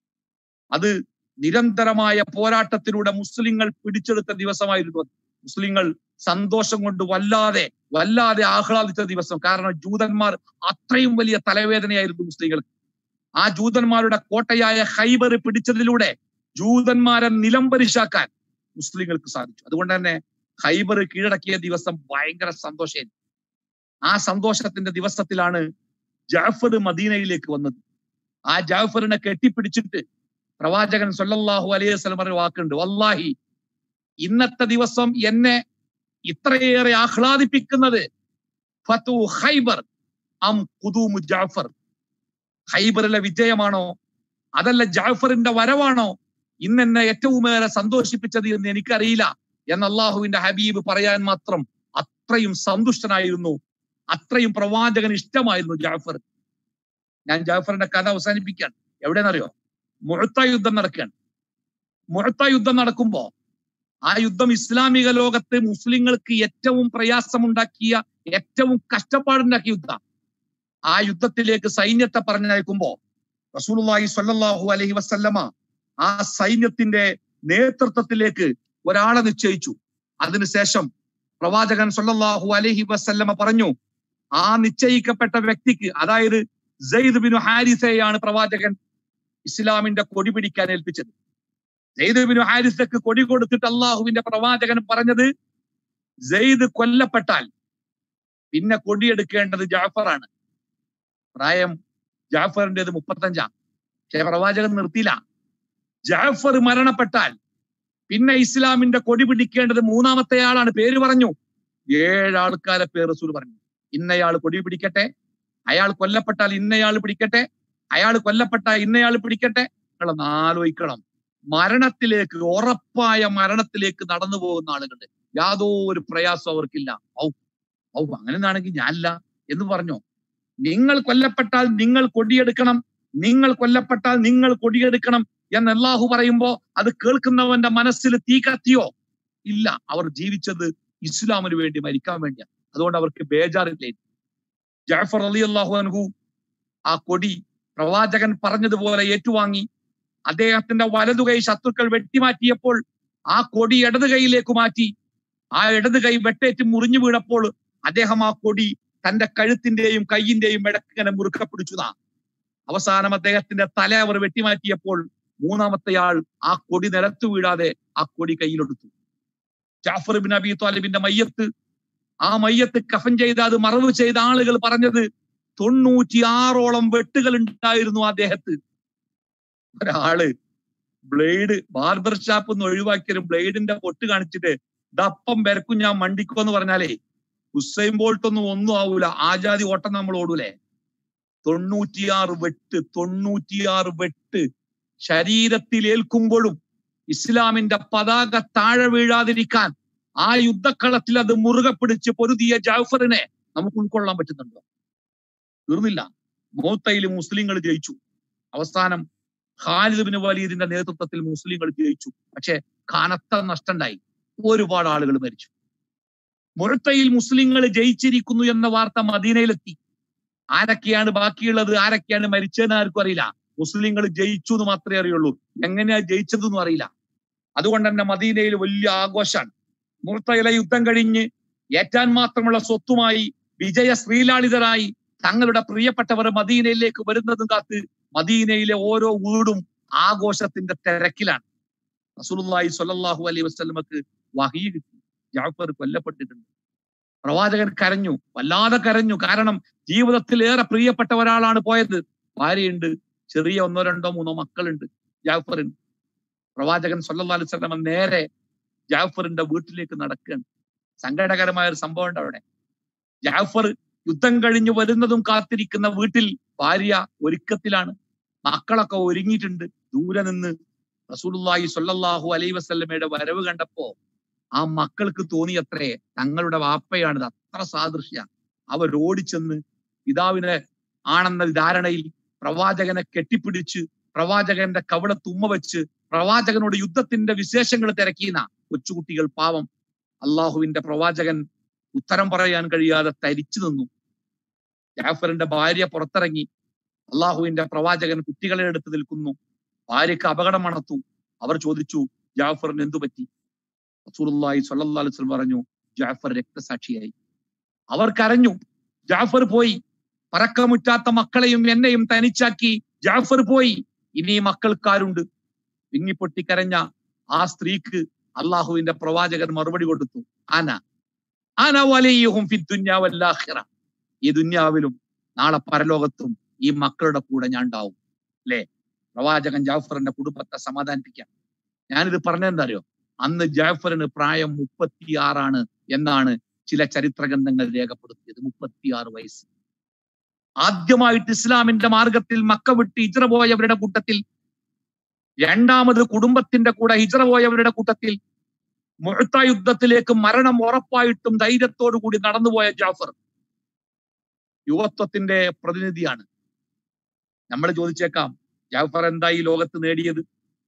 അത് നിരന്തരമായ പോരാട്ടത്തിലൂടെ മുസ്ലിങ്ങൾ പിടിച്ചെടുത്ത ദിവസമായിരുന്നു അത് മുസ്ലിങ്ങൾ സന്തോഷം കൊണ്ട് വല്ലാതെ വല്ലാതെ ആഹ്ലാദിച്ച ദിവസം കാരണം ജൂതന്മാർ അത്രയും വലിയ തലവേദനയായിരുന്നു മുസ്ലിങ്ങൾക്ക് ആ ജൂതന്മാരുടെ കോട്ടയായ ഹൈബർ പിടിച്ചതിലൂടെ ജൂതന്മാരെ നിലംപരിശാക്കാൻ മുസ്ലിങ്ങൾക്ക് സാധിച്ചു അതുകൊണ്ട് തന്നെ ഹൈബർ കീഴടക്കിയ ദിവസം ഭയങ്കര സന്തോഷമായിരുന്നു ആ സന്തോഷത്തിന്റെ ദിവസത്തിലാണ് ജാഫർ മദീനയിലേക്ക് വന്നത് ആ ജാഫറിനെ കെട്ടിപ്പിടിച്ചിട്ട് പ്രവാചകൻ സല്ലല്ലാഹു അലൈഹി വസല്ലം പറഞ്ഞ വാക്കുണ്ട് വല്ലാഹി ഇന്നത്തെ ദിവസം എന്നെ ഇത്രയേറെ ആഹ്ലാദിപ്പിക്കുന്നത് ഫതു ഹൈബർ അം ഖുദൂമു ജാഫർ ഹൈബറിലെ വിജയമാണോ അതല്ല ജാഫറിന്റെ വരവാണോ ഇന്ന് എന്നെ ഏറ്റവും ഏറെ സന്തോഷിപ്പിച്ചത് എന്ന് എനിക്കറിയില്ല എന്ന് അള്ളാഹുവിന്റെ ഹബീബ് പറയാൻ മാത്രം അത്രയും സന്തുഷ്ടനായിരുന്നു അത്രയും പ്രവാചകൻ ഇഷ്ടമായിരുന്നു ജാഫർ ഞാൻ ജാഫറിന്റെ കഥ അവസാനിപ്പിക്കാൻ എവിടെയെന്നറിയോ മുഴത്ത യുദ്ധം നടക്കുകയാണ് മുഴത്ത യുദ്ധം നടക്കുമ്പോ ആ യുദ്ധം ഇസ്ലാമിക ലോകത്ത് മുസ്ലിങ്ങൾക്ക് ഏറ്റവും പ്രയാസമുണ്ടാക്കിയ ഏറ്റവും കഷ്ടപ്പാടുണ്ടാക്കിയ യുദ്ധം ആ യുദ്ധത്തിലേക്ക് സൈന്യത്തെ പറഞ്ഞയക്കുമ്പോ റസൂലുള്ളാഹി സ്വല്ലല്ലാഹു അലൈഹി വസല്ലമ ആ സൈന്യത്തിന്റെ നേതൃത്വത്തിലേക്ക് ഒരാളെ നിശ്ചയിച്ചു അതിനുശേഷം പ്രവാചകൻ സ്വല്ലല്ലാഹു അലൈഹി വസല്ലമ പറഞ്ഞു ആ നിശ്ചയിക്കപ്പെട്ട വ്യക്തിക്ക് അതായത് സെയ്ദ് ബിനു ഹാരിസയെയാണ് പ്രവാചകൻ ഇസ്ലാമിന്റെ കൊടി പിടിക്കാൻ ഏൽപ്പിച്ചത് സെയ്ദ് ബിനു ഹാരിസക്ക് കൊടി കൊടുത്തിട്ട് അള്ളാഹുവിന്റെ പ്രവാചകൻ പറഞ്ഞത് സെയ്ദ് കൊല്ലപ്പെട്ടാൽ പിന്നെ കൊടിയെടുക്കേണ്ടത് ജാഫറാണ് പ്രായം ജാഫറിൻ്റെത് മുപ്പത്തഞ്ചാം പക്ഷെ പ്രവാചകൻ നിർത്തിയില്ല ജാഫർ മരണപ്പെട്ടാൽ പിന്നെ ഇസ്ലാമിന്റെ കൊടി പിടിക്കേണ്ടത് മൂന്നാമത്തെ ആളാണ് പേര് പറഞ്ഞു ഏഴ് ആൾക്കാരെ പേര് റസൂൽ പറഞ്ഞു ഇന്നയാൾ കൊടി പിടിക്കട്ടെ അയാൾ കൊല്ലപ്പെട്ടാൽ ഇന്നയാൾ പിടിക്കട്ടെ അയാൾ കൊല്ലപ്പെട്ടാൽ ഇന്നയാൾ പിടിക്കട്ടെ നിങ്ങളൊന്ന് ആലോചിക്കണം മരണത്തിലേക്ക് ഉറപ്പായ മരണത്തിലേക്ക് നടന്നു പോകുന്ന ആളുകളുണ്ട് യാതൊരു പ്രയാസം അവർക്കില്ല ഔ ഔ അങ്ങനെയാണെങ്കിൽ ഞാനില്ല എന്ന് പറഞ്ഞോ നിങ്ങൾ കൊല്ലപ്പെട്ടാൽ നിങ്ങൾ കൊടിയെടുക്കണം നിങ്ങൾ കൊല്ലപ്പെട്ടാൽ നിങ്ങൾ കൊടിയെടുക്കണം എന്ന് അല്ലാഹു പറയുമ്പോ അത് കേൾക്കുന്നവന്റെ മനസ്സിൽ തീ കത്തിയോ ഇല്ല അവർ ജീവിച്ചത് ഇസ്ലാമിന് വേണ്ടി മരിക്കാൻ വേണ്ടിയാണ് അതുകൊണ്ട് അവർക്ക് ബേജാറില്ലേ ജാഫർ അലി അള്ളാഹു അൻഹു ആ കൊടി പ്രവാചകൻ പറഞ്ഞതുപോലെ ഏറ്റുവാങ്ങി അദ്ദേഹത്തിന്റെ വലതുകൈ ശത്രുക്കൾ വെട്ടിമാറ്റിയപ്പോൾ ആ കൊടി ഇടത് കൈയിലേക്ക് മാറ്റി ആ ഇടത് കൈ വെട്ടേറ്റ് മുറിഞ്ഞു വീണപ്പോൾ അദ്ദേഹം ആ കൊടി തന്റെ കഴുത്തിന്റെയും കൈയിന്റെയും ഇടക്കിങ്ങനെ മുറുക്ക പിടിച്ചതാ അവസാനം അദ്ദേഹത്തിന്റെ തല അവർ വെട്ടിമാറ്റിയപ്പോൾ മൂന്നാമത്തെയാൾ ആ കൊടി നിലത്തു വീഴാതെ ആ കൊടി കയ്യിലെടുത്തു ജാഫർ ബിൻ അബി താലിബിന്റെ മയ്യത്ത് ആ മയ്യത്ത് കഫൻ ചെയ്ത അത് മറവ് ചെയ്ത ആളുകൾ പറഞ്ഞത് തൊണ്ണൂറ്റിയാറോളം വെട്ടുകൾ ഉണ്ടായിരുന്നു അദ്ദേഹത്ത് ഒരാള് ബ്ലേഡ് ബാർബർ ഷാപ്പ് ഒന്ന് ഒഴിവാക്കിയൊരു ബ്ലേഡിന്റെ പൊട്ട് കാണിച്ചിട്ട് ദപ്പം വരക്കും ഞാൻ മണ്ടിക്കോ എന്ന് പറഞ്ഞാലേ ഹുസൈൻ ബോൾട്ട് ഒന്നും ഒന്നും ആവൂല ആജാതി ഓട്ടം നമ്മൾ ഓടൂലേ തൊണ്ണൂറ്റിയാറ് വെട്ട് തൊണ്ണൂറ്റിയാറ് വെട്ട് ശരീരത്തിൽ ഏൽക്കുമ്പോഴും ഇസ്ലാമിന്റെ പതാക താഴെ വീഴാതിരിക്കാൻ ആ യുദ്ധക്കളത്തിൽ അത് മുറുകെ പിടിച്ച് പൊരുതിയ ജാഫറിനെ നമുക്ക് ഉൾക്കൊള്ളാൻ പറ്റുന്നുണ്ടോ തീർന്നില്ല മോത്തയിൽ മുസ്ലിങ്ങൾ ജയിച്ചു അവസാനം ഖാലിദ് ബിൻ വലീദിന്റെ നേതൃത്വത്തിൽ മുസ്ലിങ്ങൾ ജയിച്ചു പക്ഷെ കനത്ത നഷ്ടണ്ടായി ഒരുപാട് ആളുകൾ മരിച്ചു മുഴത്തയിൽ മുസ്ലിങ്ങൾ ജയിച്ചിരിക്കുന്നു എന്ന വാർത്ത മദീനയിലെത്തി ആരൊക്കെയാണ് ബാക്കിയുള്ളത് ആരൊക്കെയാണ് മരിച്ചതെന്ന് ആർക്കും അറിയില്ല മുസ്ലിങ്ങൾ ജയിച്ചു എന്ന് മാത്രമേ അറിയുള്ളൂ എങ്ങനെയാ ജയിച്ചതെന്നും അറിയില്ല അതുകൊണ്ട് തന്നെ മദീനയിൽ വലിയ ആഘോഷാണ് മുർത്തയിലെ യുദ്ധം കഴിഞ്ഞ് ഏറ്റാൻ മാത്രമുള്ള സ്വത്തുമായി വിജയ ശ്രീലാളിതരായി തങ്ങളുടെ പ്രിയപ്പെട്ടവർ മദീനയിലേക്ക് വരുന്നതും കാത്ത് മദീനയിലെ ഓരോ വീടും ആഘോഷത്തിന്റെ തിരക്കിലാണ് റസൂലുള്ളാഹി സ്വല്ലല്ലാഹു അലൈഹി വസല്ലമക്ക് വഹീ കിട്ടി ജാഫർ കൊല്ലപ്പെട്ടിട്ടുണ്ട് പ്രവാചകൻ കരഞ്ഞു വല്ലാതെ കരഞ്ഞു കാരണം ജീവിതത്തിൽ ഏറെ പ്രിയപ്പെട്ട ഒരാളാണ് പോയത് ഭാര്യയുണ്ട് ചെറിയ ഒന്നോ രണ്ടോ മൂന്നോ മക്കളുണ്ട് ജാഫറിന് പ്രവാചകൻ സല്ലല്ലാഹു അലൈഹി വസല്ലമ നേരെ ജാഫറിന്റെ വീട്ടിലേക്ക് നടക്കുകയാണ് സങ്കടകരമായ ഒരു സംഭവം ഉണ്ട് അവിടെ ജാഫർ യുദ്ധം കഴിഞ്ഞു വരുന്നതും കാത്തിരിക്കുന്ന വീട്ടിൽ ഭാര്യ ഒരുക്കത്തിലാണ് മക്കളൊക്കെ ഒരുങ്ങിയിട്ടുണ്ട് ദൂരെ നിന്ന് റസൂലുള്ളാഹി സ്വല്ലല്ലാഹു അലൈഹി വസല്ലമയുടെ വരവ് കണ്ടപ്പോ ആ മക്കൾക്ക് തോന്നിയത്രേ തങ്ങളുടെ വാപ്പയാണിത് അത്ര സാദൃശ്യ അവർ ഓടിച്ചെന്ന് പിതാവിനെ ആണെന്ന ധാരണയിൽ പ്രവാചകനെ കെട്ടിപ്പിടിച്ച് പ്രവാചകന്റെ കവളത്ത് ഉമ്മ വെച്ച് പ്രവാചകനോട് യുദ്ധത്തിന്റെ വിശേഷങ്ങൾ തിരക്കിയുന്ന കൊച്ചുകുട്ടികൾ പാവം അള്ളാഹുവിന്റെ പ്രവാചകൻ ഉത്തരം പറയാൻ കഴിയാതെ തരിച്ചു നിന്നു ജാഫറിന്റെ ഭാര്യ പുറത്തിറങ്ങി അള്ളാഹുവിന്റെ പ്രവാചകൻ കുട്ടികളെ എടുത്ത് നിൽക്കുന്നു ഭാര്യക്ക് അപകടം മണത്തു അവർ ചോദിച്ചു ജാഫറിന് എന്തു പറ്റി റസൂലുള്ളാഹി സ്വല്ലല്ലാഹു അലൈഹി വസല്ലം പറഞ്ഞു ജാഫർ രക്തസാക്ഷിയായി അവർ കരഞ്ഞു ജാഫർ പോയി പറക്കമുറ്റാത്ത മക്കളെയും എന്നെയും തനിച്ചാക്കി ജാഫർ പോയി ഇനി മക്കൾക്കാരുണ്ട് വിങ്ങിപ്പൊട്ടി കരഞ്ഞ ആ സ്ത്രീക്ക് അള്ളാഹുവിന്റെ പ്രവാചകൻ മറുപടി കൊടുത്തു ആന ആന വലിയുഹും ഫി ദുന്യാ വൽ ആഖിറ ഈ ദുന്യാവിലും നാളെ പരലോകത്തും ഈ മക്കളുടെ കൂടെ ഞാൻ ഉണ്ടാവും അല്ലേ പ്രവാചകൻ ജാഫറിന്റെ കുടുംബത്തെ സമാധാനിപ്പിക്കാം ഞാനിത് പറഞ്ഞെന്താ അറിയോ അന്ന് ജാഫറിന് പ്രായം മുപ്പത്തിയാറാണ് എന്നാണ് ചില ചരിത്ര ഗ്രന്ഥങ്ങൾ രേഖപ്പെടുത്തിയത് മുപ്പത്തിയാറ് വയസ്സ് ആദ്യമായിട്ട് ഇസ്ലാമിന്റെ മാർഗത്തിൽ മക്ക വിട്ട് ഹിജ്റ പോയവരുടെ കൂട്ടത്തിൽ രണ്ടാമത് കുടുംബത്തിന്റെ കൂടെ ഹിജ്റ പോയവരുടെ കൂട്ടത്തിൽ മുഴത്ത യുദ്ധത്തിലേക്ക് മരണം ഉറപ്പായിട്ടും ധൈര്യത്തോടു കൂടി നടന്നുപോയ ജാഫർ യുവത്വത്തിന്റെ പ്രതിനിധിയാണ് നമ്മൾ ചോദിച്ചേക്കാം ജാഫർ എന്താ ഈ ലോകത്ത് നേടിയത്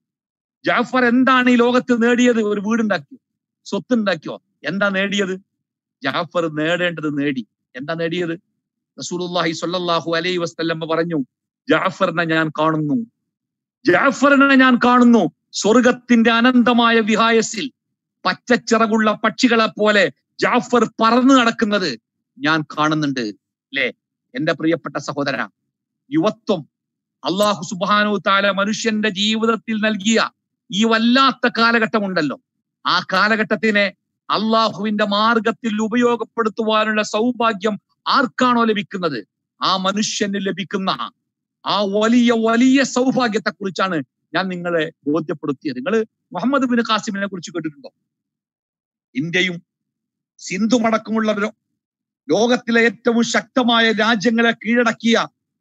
ജാഫർ എന്താണ് ഈ ലോകത്ത് നേടിയത് ഒരു വീടുണ്ടാക്കിയോ സ്വത്ത് ഉണ്ടാക്കിയോ എന്താ നേടിയത് ജാഫർ നേടേണ്ടത് നേടി എന്താ നേടിയത് റസൂലുള്ളാഹി സ്വല്ലല്ലാഹു അലൈഹി വസല്ലം പറഞ്ഞു ജാഫറിനെ ഞാൻ കാണുന്നു ജാഫറിനെ ഞാൻ കാണുന്നു സ്വർഗത്തിന്റെ അനന്തമായ വിഹായസിൽ പച്ചച്ചിറകുള്ള പക്ഷികളെ പോലെ ജാഫർ പറന്നു നടക്കുന്നത് ഞാൻ കാണുന്നുണ്ട് അല്ലേ എന്റെ പ്രിയപ്പെട്ട സഹോദര യുവത്വം അള്ളാഹു സുബാനു താല മനുഷ്യന്റെ ജീവിതത്തിൽ നൽകിയ ഈ വല്ലാത്ത കാലഘട്ടം ഉണ്ടല്ലോ ആ കാലഘട്ടത്തിനെ അള്ളാഹുവിന്റെ മാർഗത്തിൽ ഉപയോഗപ്പെടുത്തുവാനുള്ള സൗഭാഗ്യം ആർക്കാണോ ലഭിക്കുന്നത് ആ മനുഷ്യന് ലഭിക്കുന്ന ആ വലിയ വലിയ സൗഭാഗ്യത്തെ കുറിച്ചാണ് ഞാൻ നിങ്ങളെ ബോധ്യപ്പെടുത്തിയത് നിങ്ങൾ മുഹമ്മദ് ബിൻ ഖാസിമിനെ കുറിച്ച് കേട്ടിട്ടുണ്ടോ ഇന്ത്യയും സിന്ധുമടക്കമുള്ള ലോ- ലോകത്തിലെ ഏറ്റവും ശക്തമായ രാജ്യങ്ങളെ കീഴടക്കിയ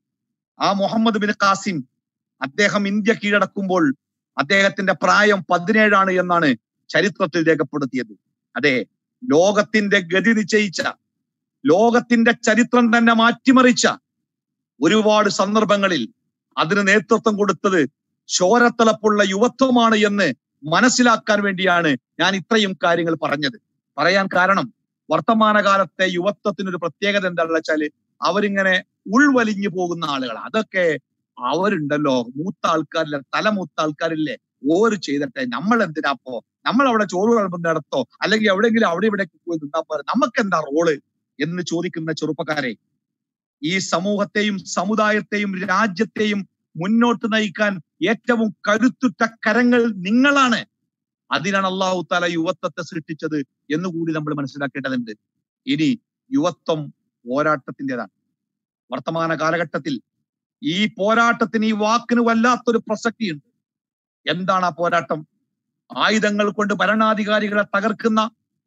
ആ മുഹമ്മദ് ബിൻ ഖാസിം അദ്ദേഹം ഇന്ത്യ കീഴടക്കുമ്പോൾ അദ്ദേഹത്തിന്റെ പ്രായം പതിനേഴാണ് എന്നാണ് ചരിത്രത്തിൽ രേഖപ്പെടുത്തിയത് അതെ ലോകത്തിന്റെ ഗതി നിശ്ചയിച്ച ലോകത്തിന്റെ ചരിത്രം തന്നെ മാറ്റിമറിച്ച ഒരുപാട് സന്ദർഭങ്ങളിൽ അതിന് നേതൃത്വം കൊടുത്തത് ശോരത്തലപ്പുള്ള യുവത്വമാണ് എന്ന് മനസ്സിലാക്കാൻ വേണ്ടിയാണ് ഞാൻ ഇത്രയും കാര്യങ്ങൾ പറഞ്ഞത് പറയാൻ കാരണം വർത്തമാനകാലത്തെ യുവത്വത്തിനൊരു പ്രത്യേകത എന്താണെന്ന് വെച്ചാല് അവരിങ്ങനെ ഉൾവലിഞ്ഞു പോകുന്ന ആളുകൾ അതൊക്കെ അവരുണ്ടല്ലോ മൂത്ത ആൾക്കാരില്ല തലമൂത്ത ആൾക്കാരില്ലേ ഓര് ചെയ്തിട്ടെ നമ്മൾ എന്തിനാപ്പോ നമ്മൾ അവിടെ ചോറ് വിളമ്പുന്ന ഇടത്തോ അല്ലെങ്കിൽ എവിടെയെങ്കിലും അവിടെ ഇവിടെ പോയി നിന്നാ പോരെ നമുക്ക് എന്താ റോള് എന്ന് ചോദിക്കുന്ന ചെറുപ്പക്കാരെ ഈ സമൂഹത്തെയും സമുദായത്തെയും രാജ്യത്തെയും മുന്നോട്ട് നയിക്കാൻ ഏറ്റവും കരുത്തുറ്റ കരങ്ങൾ നിങ്ങളാണ് അതിനാണ് അള്ളാഹു താല യുവത്വത്തെ സൃഷ്ടിച്ചത് എന്നുകൂടി നമ്മൾ മനസ്സിലാക്കേണ്ടതുണ്ട് ഇനി യുവത്വം പോരാട്ടത്തിൻ്റെതാണ് വർത്തമാന കാലഘട്ടത്തിൽ ഈ പോരാട്ടത്തിന് ഈ വാക്കിന് വല്ലാത്തൊരു പ്രസക്തിയുണ്ട് എന്താണ് ആ പോരാട്ടം ആയുധങ്ങൾ കൊണ്ട് ഭരണാധികാരികളെ തകർക്കുന്ന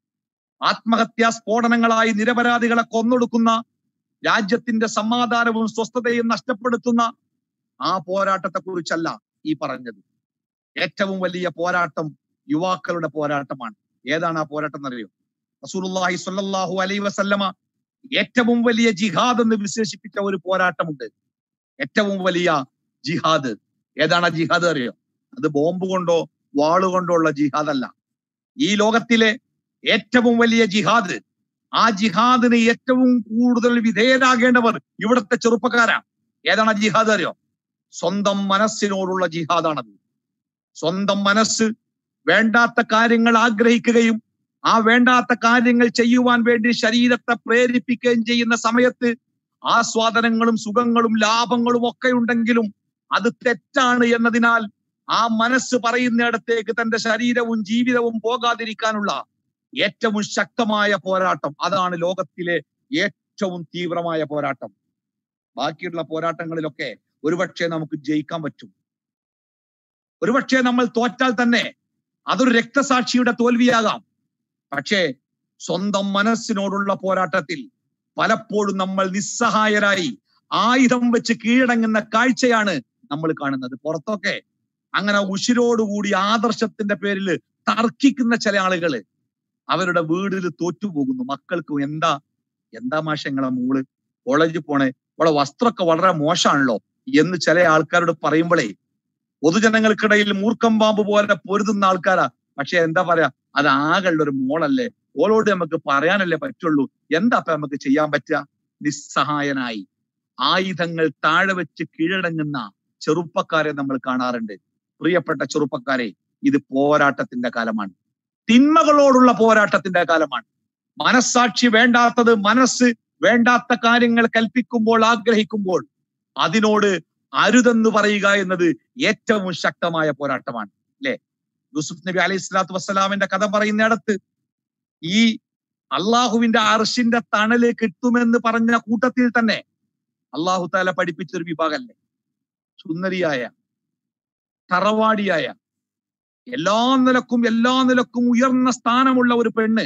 ആത്മഹത്യാ സ്ഫോടനങ്ങളായി നിരപരാധികളെ കൊന്നൊടുക്കുന്ന രാജ്യത്തിന്റെ സമാധാനവും സ്വസ്ഥതയും നഷ്ടപ്പെടുത്തുന്ന ആ പോരാട്ടത്തെ കുറിച്ചല്ല ഈ പറഞ്ഞത് ഏറ്റവും വലിയ പോരാട്ടം യുവാക്കളുടെ പോരാട്ടമാണ് ഏതാണ് ആ പോരാട്ടം എന്നറിയോ റസൂലുള്ളാഹി സ്വല്ലല്ലാഹു അലൈഹി വസല്ലമ ഏറ്റവും വലിയ ജിഹാദ് എന്ന് വിശേഷിപ്പിച്ച ഒരു പോരാട്ടമുണ്ട് ഏറ്റവും വലിയ ജിഹാദ് ഏതാണ് ആ ജിഹാദ് അറിയോ അത് ബോംബ് കൊണ്ടോ വാളുകൊണ്ടോ ഉള്ള ജിഹാദ് അല്ല ഈ ലോകത്തിലെ ഏറ്റവും വലിയ ജിഹാദ് ആ ജിഹാദിന് ഏറ്റവും കൂടുതൽ വിധേയരാകേണ്ടവർ ഇവിടുത്തെ ചെറുപ്പക്കാരാ ഏതാണ് ആ ജിഹാദ് അറിയോ സ്വന്തം മനസ്സിനോടുള്ള ജിഹാദാണത് സ്വന്തം മനസ്സ് വേണ്ടാത്ത കാര്യങ്ങൾ ആഗ്രഹിക്കുകയും ആ വേണ്ടാത്ത കാര്യങ്ങൾ ചെയ്യുവാൻ വേണ്ടി ശരീരത്തെ പ്രേരിപ്പിക്കുകയും ചെയ്യുന്ന സമയത്ത് ആസ്വാദനങ്ങളും സുഖങ്ങളും ലാഭങ്ങളും ഒക്കെ ഉണ്ടെങ്കിലും അത് തെറ്റാണ് എന്നതിനാൽ ആ മനസ്സ് പറയുന്നിടത്തേക്ക് തന്റെ ശരീരവും ജീവിതവും പോകാതിരിക്കാനുള്ള ഏറ്റവും ശക്തമായ പോരാട്ടം അതാണ് ലോകത്തിലെ ഏറ്റവും തീവ്രമായ പോരാട്ടം ബാക്കിയുള്ള പോരാട്ടങ്ങളിലൊക്കെ ഒരുപക്ഷെ നമുക്ക് ജയിക്കാൻ പറ്റും ഒരുപക്ഷെ നമ്മൾ തോറ്റാൽ തന്നെ അതൊരു രക്തസാക്ഷിയുടെ തോൽവിയാകാം പക്ഷേ സ്വന്തം മനസ്സിനോടുള്ള പോരാട്ടത്തിൽ പലപ്പോഴും നമ്മൾ നിസ്സഹായരായി ആയുധം വെച്ച് കീഴടങ്ങുന്ന കാഴ്ചയാണ് നമ്മൾ കാണുന്നത് പുറത്തൊക്കെ അങ്ങനെ ഉശിരോടുകൂടി ആദർശത്തിന്റെ പേരിൽ തർക്കിക്കുന്ന ചില ആളുകള് അവരുടെ വീടിൽ തോറ്റുപോകുന്നു മക്കൾക്ക് എന്താ എന്താ മാഷ നിങ്ങളെ മോള് കോളേജിൽ പോണേ ഇവിടെ വസ്ത്രമൊക്കെ വളരെ മോശമാണല്ലോ എന്ന് ചില ആൾക്കാരോട് പറയുമ്പോഴേ പൊതുജനങ്ങൾക്കിടയിൽ മൂർക്കം പാമ്പ് പോലെ പൊരുതുന്ന ആൾക്കാരാ പക്ഷെ എന്താ പറയാ അത് ആകെയുള്ള ഒരു മോളല്ലേ ഓളോട് നമുക്ക് പറയാനല്ലേ പറ്റുള്ളൂ എന്താ ഇപ്പൊ നമുക്ക് ചെയ്യാൻ പറ്റുക നിസ്സഹായനായി ആയുധങ്ങൾ താഴെ വെച്ച് കീഴടങ്ങുന്ന ചെറുപ്പക്കാരെ നമ്മൾ കാണാറുണ്ട് പ്രിയപ്പെട്ട ചെറുപ്പക്കാരെ ഇത് പോരാട്ടത്തിന്റെ കാലമാണ് തിന്മകളോടുള്ള പോരാട്ടത്തിന്റെ കാലമാണ് മനസ്സാക്ഷി വേണ്ടാത്തത് മനസ്സ് വേണ്ടാത്ത കാര്യങ്ങൾ കൽപ്പിക്കുമ്പോൾ ആഗ്രഹിക്കുമ്പോൾ അതിനോട് അരുതെന്ന് പറയുക എന്നത് ഏറ്റവും ശക്തമായ പോരാട്ടമാണ് അല്ലെ യൂസുഫ് നബി അലൈഹി സ്വലാത്തു വസ്സലാമിന്റെ കഥ പറയുന്നിടത്ത് ഈ അള്ളാഹുവിന്റെ അർഷിന്റെ തണല് കിട്ടുമെന്ന് പറഞ്ഞ കൂട്ടത്തിൽ തന്നെ അള്ളാഹു താല പഠിപ്പിച്ചൊരു വിഭാഗമല്ലേ സുന്ദരിയായ തറവാടിയായ എല്ലാ നിലക്കും എല്ലാ നിലക്കും ഉയർന്ന സ്ഥാനമുള്ള ഒരു പെണ്ണ്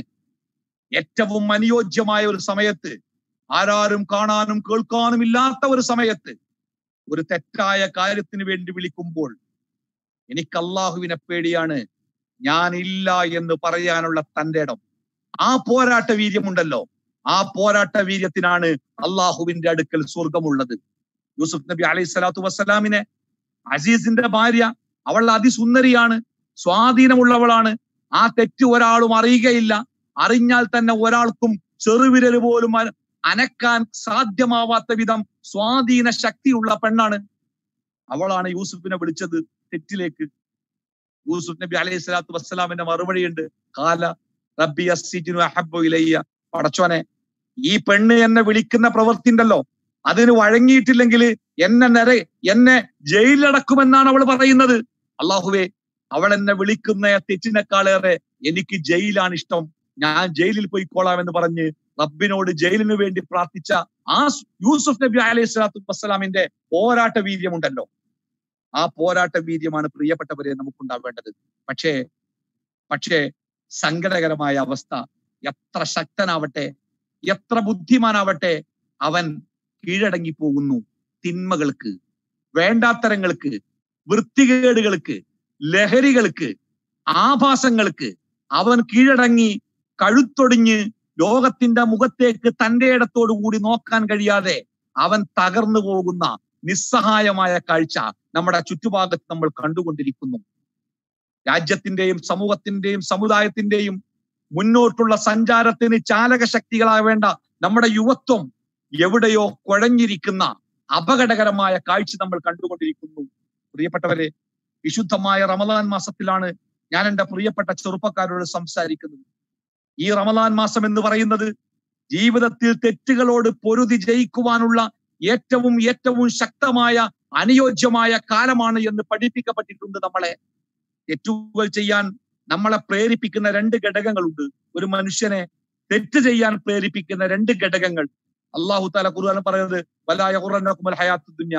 ഏറ്റവും അനുയോജ്യമായ ഒരു സമയത്ത് ആരാരും കാണാനും കേൾക്കാനും ഇല്ലാത്ത ഒരു സമയത്ത് ഒരു തെറ്റായ കാര്യത്തിന് വേണ്ടി വിളിക്കുമ്പോൾ എനിക്ക് അള്ളാഹുവിനെ പേടിയാണ് ഞാൻ ഇല്ല എന്ന് പറയാനുള്ള തന്റെ ഇടം ആ പോരാട്ട വീര്യമുണ്ടല്ലോ ആ പോരാട്ട വീര്യത്തിനാണ് അള്ളാഹുവിന്റെ അടുക്കൽ സ്വർഗമുള്ളത് യൂസുഫ് നബി അലൈഹി സ്വലാത്തു വസ്സലാമിനെ അസീസിന്റെ ഭാര്യ അവൾ അതിസുന്ദരിയാണ് സ്വാധീനമുള്ളവളാണ് ആ തെറ്റ് ഒരാളും അറിയുകയില്ല അറിഞ്ഞാൽ തന്നെ ഒരാൾക്കും ചെറുവിരൽ പോലും അന- അനക്കാൻ സാധ്യമാവാത്ത വിധം സ്വാധീന ശക്തിയുള്ള പെണ്ണാണ് അവളാണ് യൂസുഫിനെ വിളിച്ചത് തെറ്റിലേക്ക് യൂസുഫ് നബി അലൈഹി സ്വലാത്തു വസ്സലാമിന്റെ മറുപടിയുണ്ട് കാല റബ്ബി അസ്സിജിനു അഹബ്ബു ഇലയ്യ പടച്ചോനെ ഈ പെണ്ണ് എന്നെ വിളിക്കുന്ന പ്രവൃത്തി ഉണ്ടല്ലോ അതിന് വഴങ്ങിയിട്ടില്ലെങ്കിൽ എന്നെ നിര എന്നെ ജയിലിലടക്കുമെന്നാണ് അവൾ പറയുന്നത് അള്ളാഹുവേ അവൾ എന്നെ വിളിക്കുന്ന തെറ്റിനേക്കാളേറെ എനിക്ക് ജയിലാണ് ഇഷ്ടം ഞാൻ ജയിലിൽ പോയിക്കോളാം എന്ന് പറഞ്ഞ് റബ്ബിനോട് ജയിലിനു വേണ്ടി പ്രാർത്ഥിച്ച ആ സ് യൂസുഫ് നബി അലൈഹി സ്വലാത്തു വസ്സലാമിന്റെ പോരാട്ട വീര്യമുണ്ടല്ലോ ആ പോരാട്ട വീര്യമാണ് പ്രിയപ്പെട്ടവരെ നമുക്കുണ്ടാവേണ്ടത് പക്ഷേ പക്ഷേ സങ്കടകരമായ അവസ്ഥ എത്ര ശക്തനാവട്ടെ എത്ര ബുദ്ധിമാനാവട്ടെ അവൻ കീഴടങ്ങി പോകുന്നു തിന്മകൾക്ക് വേണ്ടാത്തരങ്ങൾക്ക് വൃത്തികേടുകൾക്ക് ലഹരികൾക്ക് ആഭാസങ്ങൾക്ക് അവൻ കീഴടങ്ങി കഴുത്തൊടിഞ്ഞ് ലോകത്തിന്റെ മുഖത്തേക്ക് തന്റെ ഇടത്തോടു കൂടി നോക്കാൻ കഴിയാതെ അവൻ തകർന്നു പോകുന്ന നിസ്സഹായമായ കാഴ്ച നമ്മുടെ ചുറ്റുഭാഗത്ത് നമ്മൾ കണ്ടുകൊണ്ടിരിക്കുന്നു രാജ്യത്തിന്റെയും സമൂഹത്തിന്റെയും സമുദായത്തിന്റെയും മുന്നോട്ടുള്ള സഞ്ചാരത്തിന് ചാലക ശക്തികളാവേണ്ട നമ്മുടെ യുവത്വം എവിടെയോ കുഴഞ്ഞിരിക്കുന്ന അപകടകരമായ കാഴ്ച നമ്മൾ കണ്ടുകൊണ്ടിരിക്കുന്നു പ്രിയപ്പെട്ടവരെ വിശുദ്ധമായ റമദാൻ മാസത്തിലാണ് ഞാൻ എൻ്റെ പ്രിയപ്പെട്ട ചെറുപ്പക്കാരോട് സംസാരിക്കുന്നത് ഈ റമദാൻ മാസം എന്ന് പറയുന്നത് ജീവിതത്തിൽ തെറ്റുകളോട് പൊരുതി ജയിക്കുവാനുള്ള ഏറ്റവും ഏറ്റവും ശക്തമായ അനുയോജ്യമായ കാലമാണ് എന്ന് പഠിപ്പിക്കപ്പെട്ടിട്ടുണ്ട് നമ്മളെ തെറ്റുകൾ ചെയ്യാൻ നമ്മളെ പ്രേരിപ്പിക്കുന്ന രണ്ട് ഘടകങ്ങളുണ്ട് ഒരു മനുഷ്യനെ തെറ്റ് ചെയ്യാൻ പ്രേരിപ്പിക്കുന്ന രണ്ട് ഘടകങ്ങൾ അള്ളാഹു താല ഖുർആൻ പറയുന്നത് വലായ ഖുർആൻ ഹയാത്ത് ദുന്യ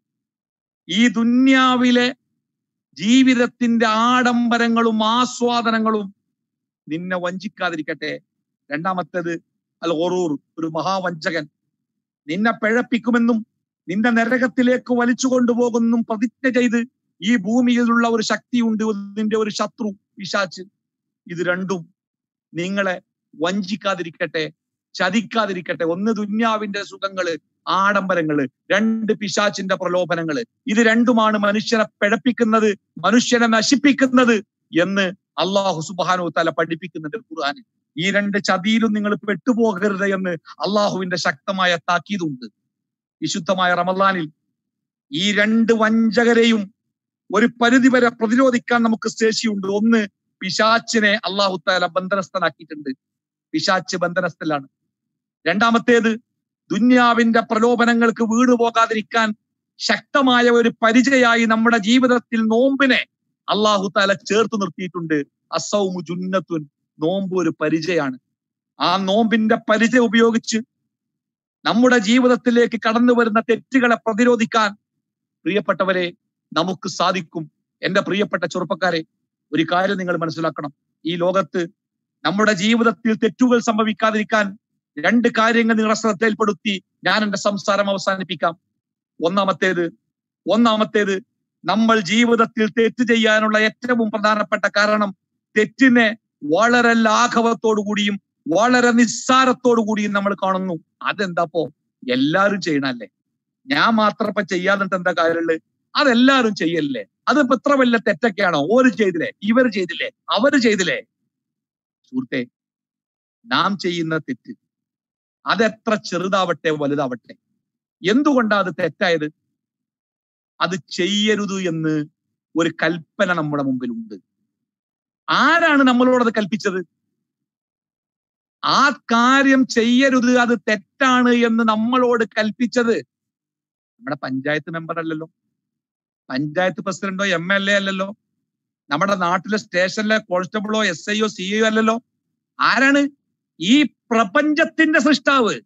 ഈ ദുന്യാവിലെ ജീവിതത്തിന്റെ ആഡംബരങ്ങളും ആസ്വാദനങ്ങളും നിന്നെ വഞ്ചിക്കാതിരിക്കട്ടെ രണ്ടാമത്തേത് അൽ ഖുറൂർ ഒരു മഹാവഞ്ചകൻ നിന്നെ പിഴപ്പിക്കുമെന്നും നിന്റെ നരകത്തിലേക്ക് വലിച്ചു കൊണ്ടുപോകുന്നും പ്രതിജ്ഞ ചെയ്ത് ഈ ഭൂമിയിലുള്ള ഒരു ശക്തിയുണ്ട് നിന്റെ ഒരു ശത്രു പിശാച്ച് ഇത് രണ്ടും നിങ്ങളെ വഞ്ചിക്കാതിരിക്കട്ടെ ചതിക്കാതിരിക്കട്ടെ ഒന്ന് ദുന്യാവിന്റെ സുഖങ്ങള് ആഡംബരങ്ങള് രണ്ട് പിശാച്ചിന്റെ പ്രലോഭനങ്ങള് ഇത് രണ്ടുമാണ് മനുഷ്യനെ പിഴപ്പിക്കുന്നത് മനുഷ്യനെ നശിപ്പിക്കുന്നത് എന്ന് അള്ളാഹു സുബാനു തല പഠിപ്പിക്കുന്നുണ്ട് ഖുർആാനിൽ ഈ രണ്ട് ചതിയിലും നിങ്ങൾ പെട്ടുപോകരുത് എന്ന് അള്ളാഹുവിന്റെ ശക്തമായ താക്കീതുണ്ട് വിശുദ്ധമായ റമദാനിൽ ഈ രണ്ട് വഞ്ചകരെയും ഒരു പരിധി വരെ പ്രതിരോധിക്കാൻ നമുക്ക് ശേഷിയുണ്ട് ഒന്ന് പിശാച്ചിനെ അള്ളാഹു താല ബന്ധനസ്ഥനാക്കിയിട്ടുണ്ട് പിശാച്ച് ബന്ധനസ്ഥലാണ് രണ്ടാമത്തേത് ദുന്യാവിന്റെ പ്രലോഭനങ്ങൾക്ക് വീണു പോകാതിരിക്കാൻ ശക്തമായ ഒരു പരിചയായി നമ്മുടെ ജീവിതത്തിൽ നോമ്പിനെ അള്ളാഹു താല ചേർത്ത് നിർത്തിയിട്ടുണ്ട് അസൗമു ജുന്നത്തുൻ നോമ്പ് ഒരു പരിചയാണ് ആ നോമ്പിന്റെ പരിചയം ഉപയോഗിച്ച് നമ്മുടെ ജീവിതത്തിലേക്ക് കടന്നു വരുന്ന തെറ്റുകളെ പ്രതിരോധിക്കാൻ പ്രിയപ്പെട്ടവരെ നമുക്ക് സാധിക്കും എന്റെ പ്രിയപ്പെട്ട ചെറുപ്പക്കാരെ ഒരു കാര്യം നിങ്ങൾ മനസ്സിലാക്കണം ഈ ലോകത്ത് നമ്മുടെ ജീവിതത്തിൽ തെറ്റുകൾ സംഭവിക്കാതിരിക്കാൻ രണ്ട് കാര്യങ്ങൾ നിങ്ങളുടെ ശ്രദ്ധയിൽപ്പെടുത്തി ഞാൻ എന്റെ സംസാരം അവസാനിപ്പിക്കാം ഒന്നാമത്തേത് ഒന്നാമത്തേത് നമ്മൾ ജീവിതത്തിൽ തെറ്റ് ചെയ്യാനുള്ള ഏറ്റവും പ്രധാനപ്പെട്ട കാരണം തെറ്റിനെ വളരെ ലാഘവത്തോടു കൂടിയും വളരെ നിസ്സാരത്തോടു കൂടിയും നമ്മൾ കാണുന്നു അതെന്താപ്പോ എല്ലാരും ചെയ്യണല്ലേ ഞാൻ മാത്രം ഇപ്പൊ ചെയ്യാതിട്ട് എന്താ കാര്യമുള്ളത് അതെല്ലാരും ചെയ്യല്ലേ അതിപ്പോ ഇത്ര വലിയ തെറ്റൊക്കെയാണോ ഓര് ചെയ്തില്ലേ ഇവർ ചെയ്തില്ലേ അവര് ചെയ്തില്ലേ സുഹൃത്തെ നാം ചെയ്യുന്ന തെറ്റ് അതെത്ര ചെറുതാവട്ടെ വലുതാവട്ടെ എന്തുകൊണ്ടാ അത് തെറ്റായത് അത് ചെയ്യരുത് എന്ന് ഒരു കൽപ്പന നമ്മുടെ മുമ്പിലുണ്ട് ആരാണ് നമ്മളോട് അത് കൽപ്പിച്ചത് ആ കാര്യം ചെയ്യരുത് അത് തെറ്റാണ് എന്ന് നമ്മളോട് കൽപ്പിച്ചത് നമ്മുടെ പഞ്ചായത്ത് മെമ്പർ അല്ലല്ലോ പഞ്ചായത്ത് പ്രസിഡന്റോ എം എൽ എ അല്ലല്ലോ നമ്മുടെ നാട്ടിലെ സ്റ്റേഷനിലെ കോൺസ്റ്റബിളോ എസ് ഐയോ സി ഐയോ അല്ലല്ലോ ആരാണ് ഈ പ്രപഞ്ചത്തിന്റെ സൃഷ്ടാവ്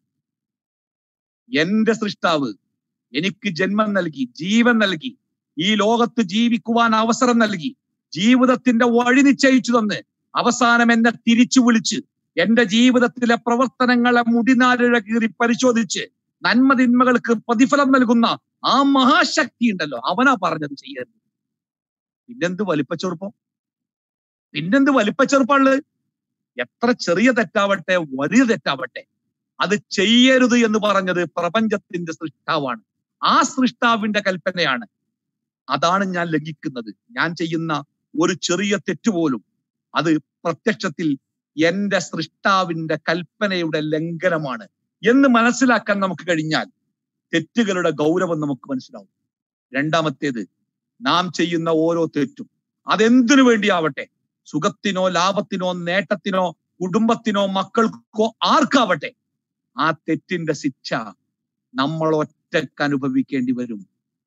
എന്റെ സൃഷ്ടാവ് എനിക്ക് ജന്മം നൽകി ജീവൻ നൽകി ഈ ലോകത്ത് ജീവിക്കുവാൻ അവസരം നൽകി ജീവിതത്തിന്റെ വഴി നിശ്ചയിച്ചു തന്ന് അവസാനം എന്നെ തിരിച്ചു വിളിച്ച് എന്റെ ജീവിതത്തിലെ പ്രവർത്തനങ്ങളെ മുടിനാലിഴ കീറി പരിശോധിച്ച് നന്മ തിന്മകൾക്ക് പ്രതിഫലം നൽകുന്ന ആ മഹാശക്തി ഉണ്ടല്ലോ അവനാ പറഞ്ഞത് ചെയ്യരുത് പിന്നെന്ത് വലിപ്പച്ചെറുപ്പം പിന്നെന്ത് വലിപ്പച്ചെറുപ്പമുള്ളത് എത്ര ചെറിയ തെറ്റാവട്ടെ വലിയ തെറ്റാവട്ടെ അത് ചെയ്യരുത് എന്ന് പറഞ്ഞത് പ്രപഞ്ചത്തിന്റെ സൃഷ്ടാവാണ് ആ സൃഷ്ടാവിന്റെ കൽപ്പനയാണ് അതാണ് ഞാൻ ലംഘിക്കുന്നത് ഞാൻ ചെയ്യുന്ന ഒരു ചെറിയ തെറ്റുപോലും അത് പ്രത്യക്ഷത്തിൽ എന്റെ സൃഷ്ടാവിന്റെ കൽപ്പനയുടെ ലംഘനമാണ് എന്ന് മനസ്സിലാക്കാൻ നമുക്ക് കഴിഞ്ഞാൽ തെറ്റുകളുടെ ഗൗരവം നമുക്ക് മനസ്സിലാവും രണ്ടാമത്തേത് നാം ചെയ്യുന്ന ഓരോ തെറ്റും അതെന്തിനു വേണ്ടിയാവട്ടെ സുഖത്തിനോ ലാഭത്തിനോ നേട്ടത്തിനോ കുടുംബത്തിനോ മക്കൾക്കോ ആർക്കാവട്ടെ ആ തെറ്റിന്റെ ശിക്ഷ നമ്മൾ ഒറ്റക്ക് അനുഭവിക്കേണ്ടി വരും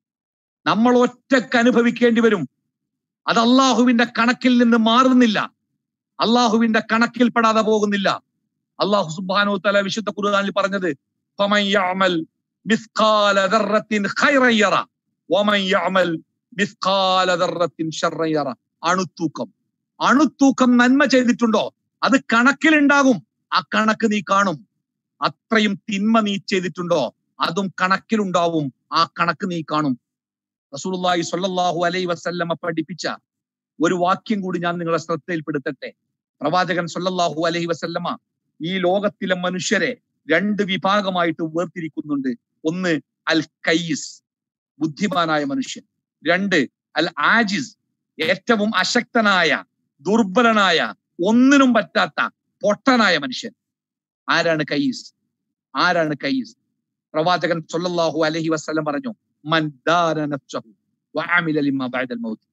നമ്മൾ ഒറ്റക്ക് അനുഭവിക്കേണ്ടി വരും അത് അള്ളാഹുവിന്റെ കണക്കിൽ നിന്ന് മാറുന്നില്ല അള്ളാഹുവിന്റെ കണക്കിൽ പെടാതെ പോകുന്നില്ല അള്ളാഹു സുബാനോ തല വിശുദ്ധ ഖുർആനിൽ പറഞ്ഞത് ഫമൻ യഅമൽ മിസ്ഖാല ദർറത്തിൻ ഖൈറൻ യറ വമൻ യഅമൽ മിസ്ഖാല ദർറത്തിൻ ശർറൻ യറ അണുത്തൂക്കം അണുത്തൂക്കം നന്മ ചെയ്തിട്ടുണ്ടോ അത് കണക്കിലുണ്ടാകും ആ കണക്ക് നീ കാണും അത്രയും തിന്മ നീ ചെയ്തിട്ടുണ്ടോ അതും കണക്കിലുണ്ടാവും ആ കണക്ക് നീ കാണും റസൂലുള്ളാഹി സ്വല്ലല്ലാഹു അലൈഹി വസല്ലമ പഠിപ്പിച്ച ഒരു വാക്യം കൂടി ഞാൻ നിങ്ങളെ ശ്രദ്ധയിൽപ്പെടുത്തട്ടെ പ്രവാചകൻ സ്വല്ലല്ലാഹു അലൈഹി വസല്ലമ ഈ ലോകത്തിലെ മനുഷ്യരെ രണ്ട് വിഭാഗമായിട്ട് വേർതിരിക്കുന്നുണ്ട് ഒന്ന് അൽ കയ്യിസ് ബുദ്ധിമാനായ മനുഷ്യൻ രണ്ട് അൽ ആജിസ് ഏറ്റവും അശക്തനായ ദുർബലനായ ഒന്നിനും പറ്റാത്ത പൊട്ടനായ മനുഷ്യൻ ആരാണ് കയ്യിസ് ആരാണ് കയ്യിസ് പ്രവാചകൻ സല്ലല്ലാഹു അലൈഹി വസല്ലം പറഞ്ഞു മൻ ദാന നഫ്സഹു വഅമില ലിമാ ബഅദൽ മൗത്ത്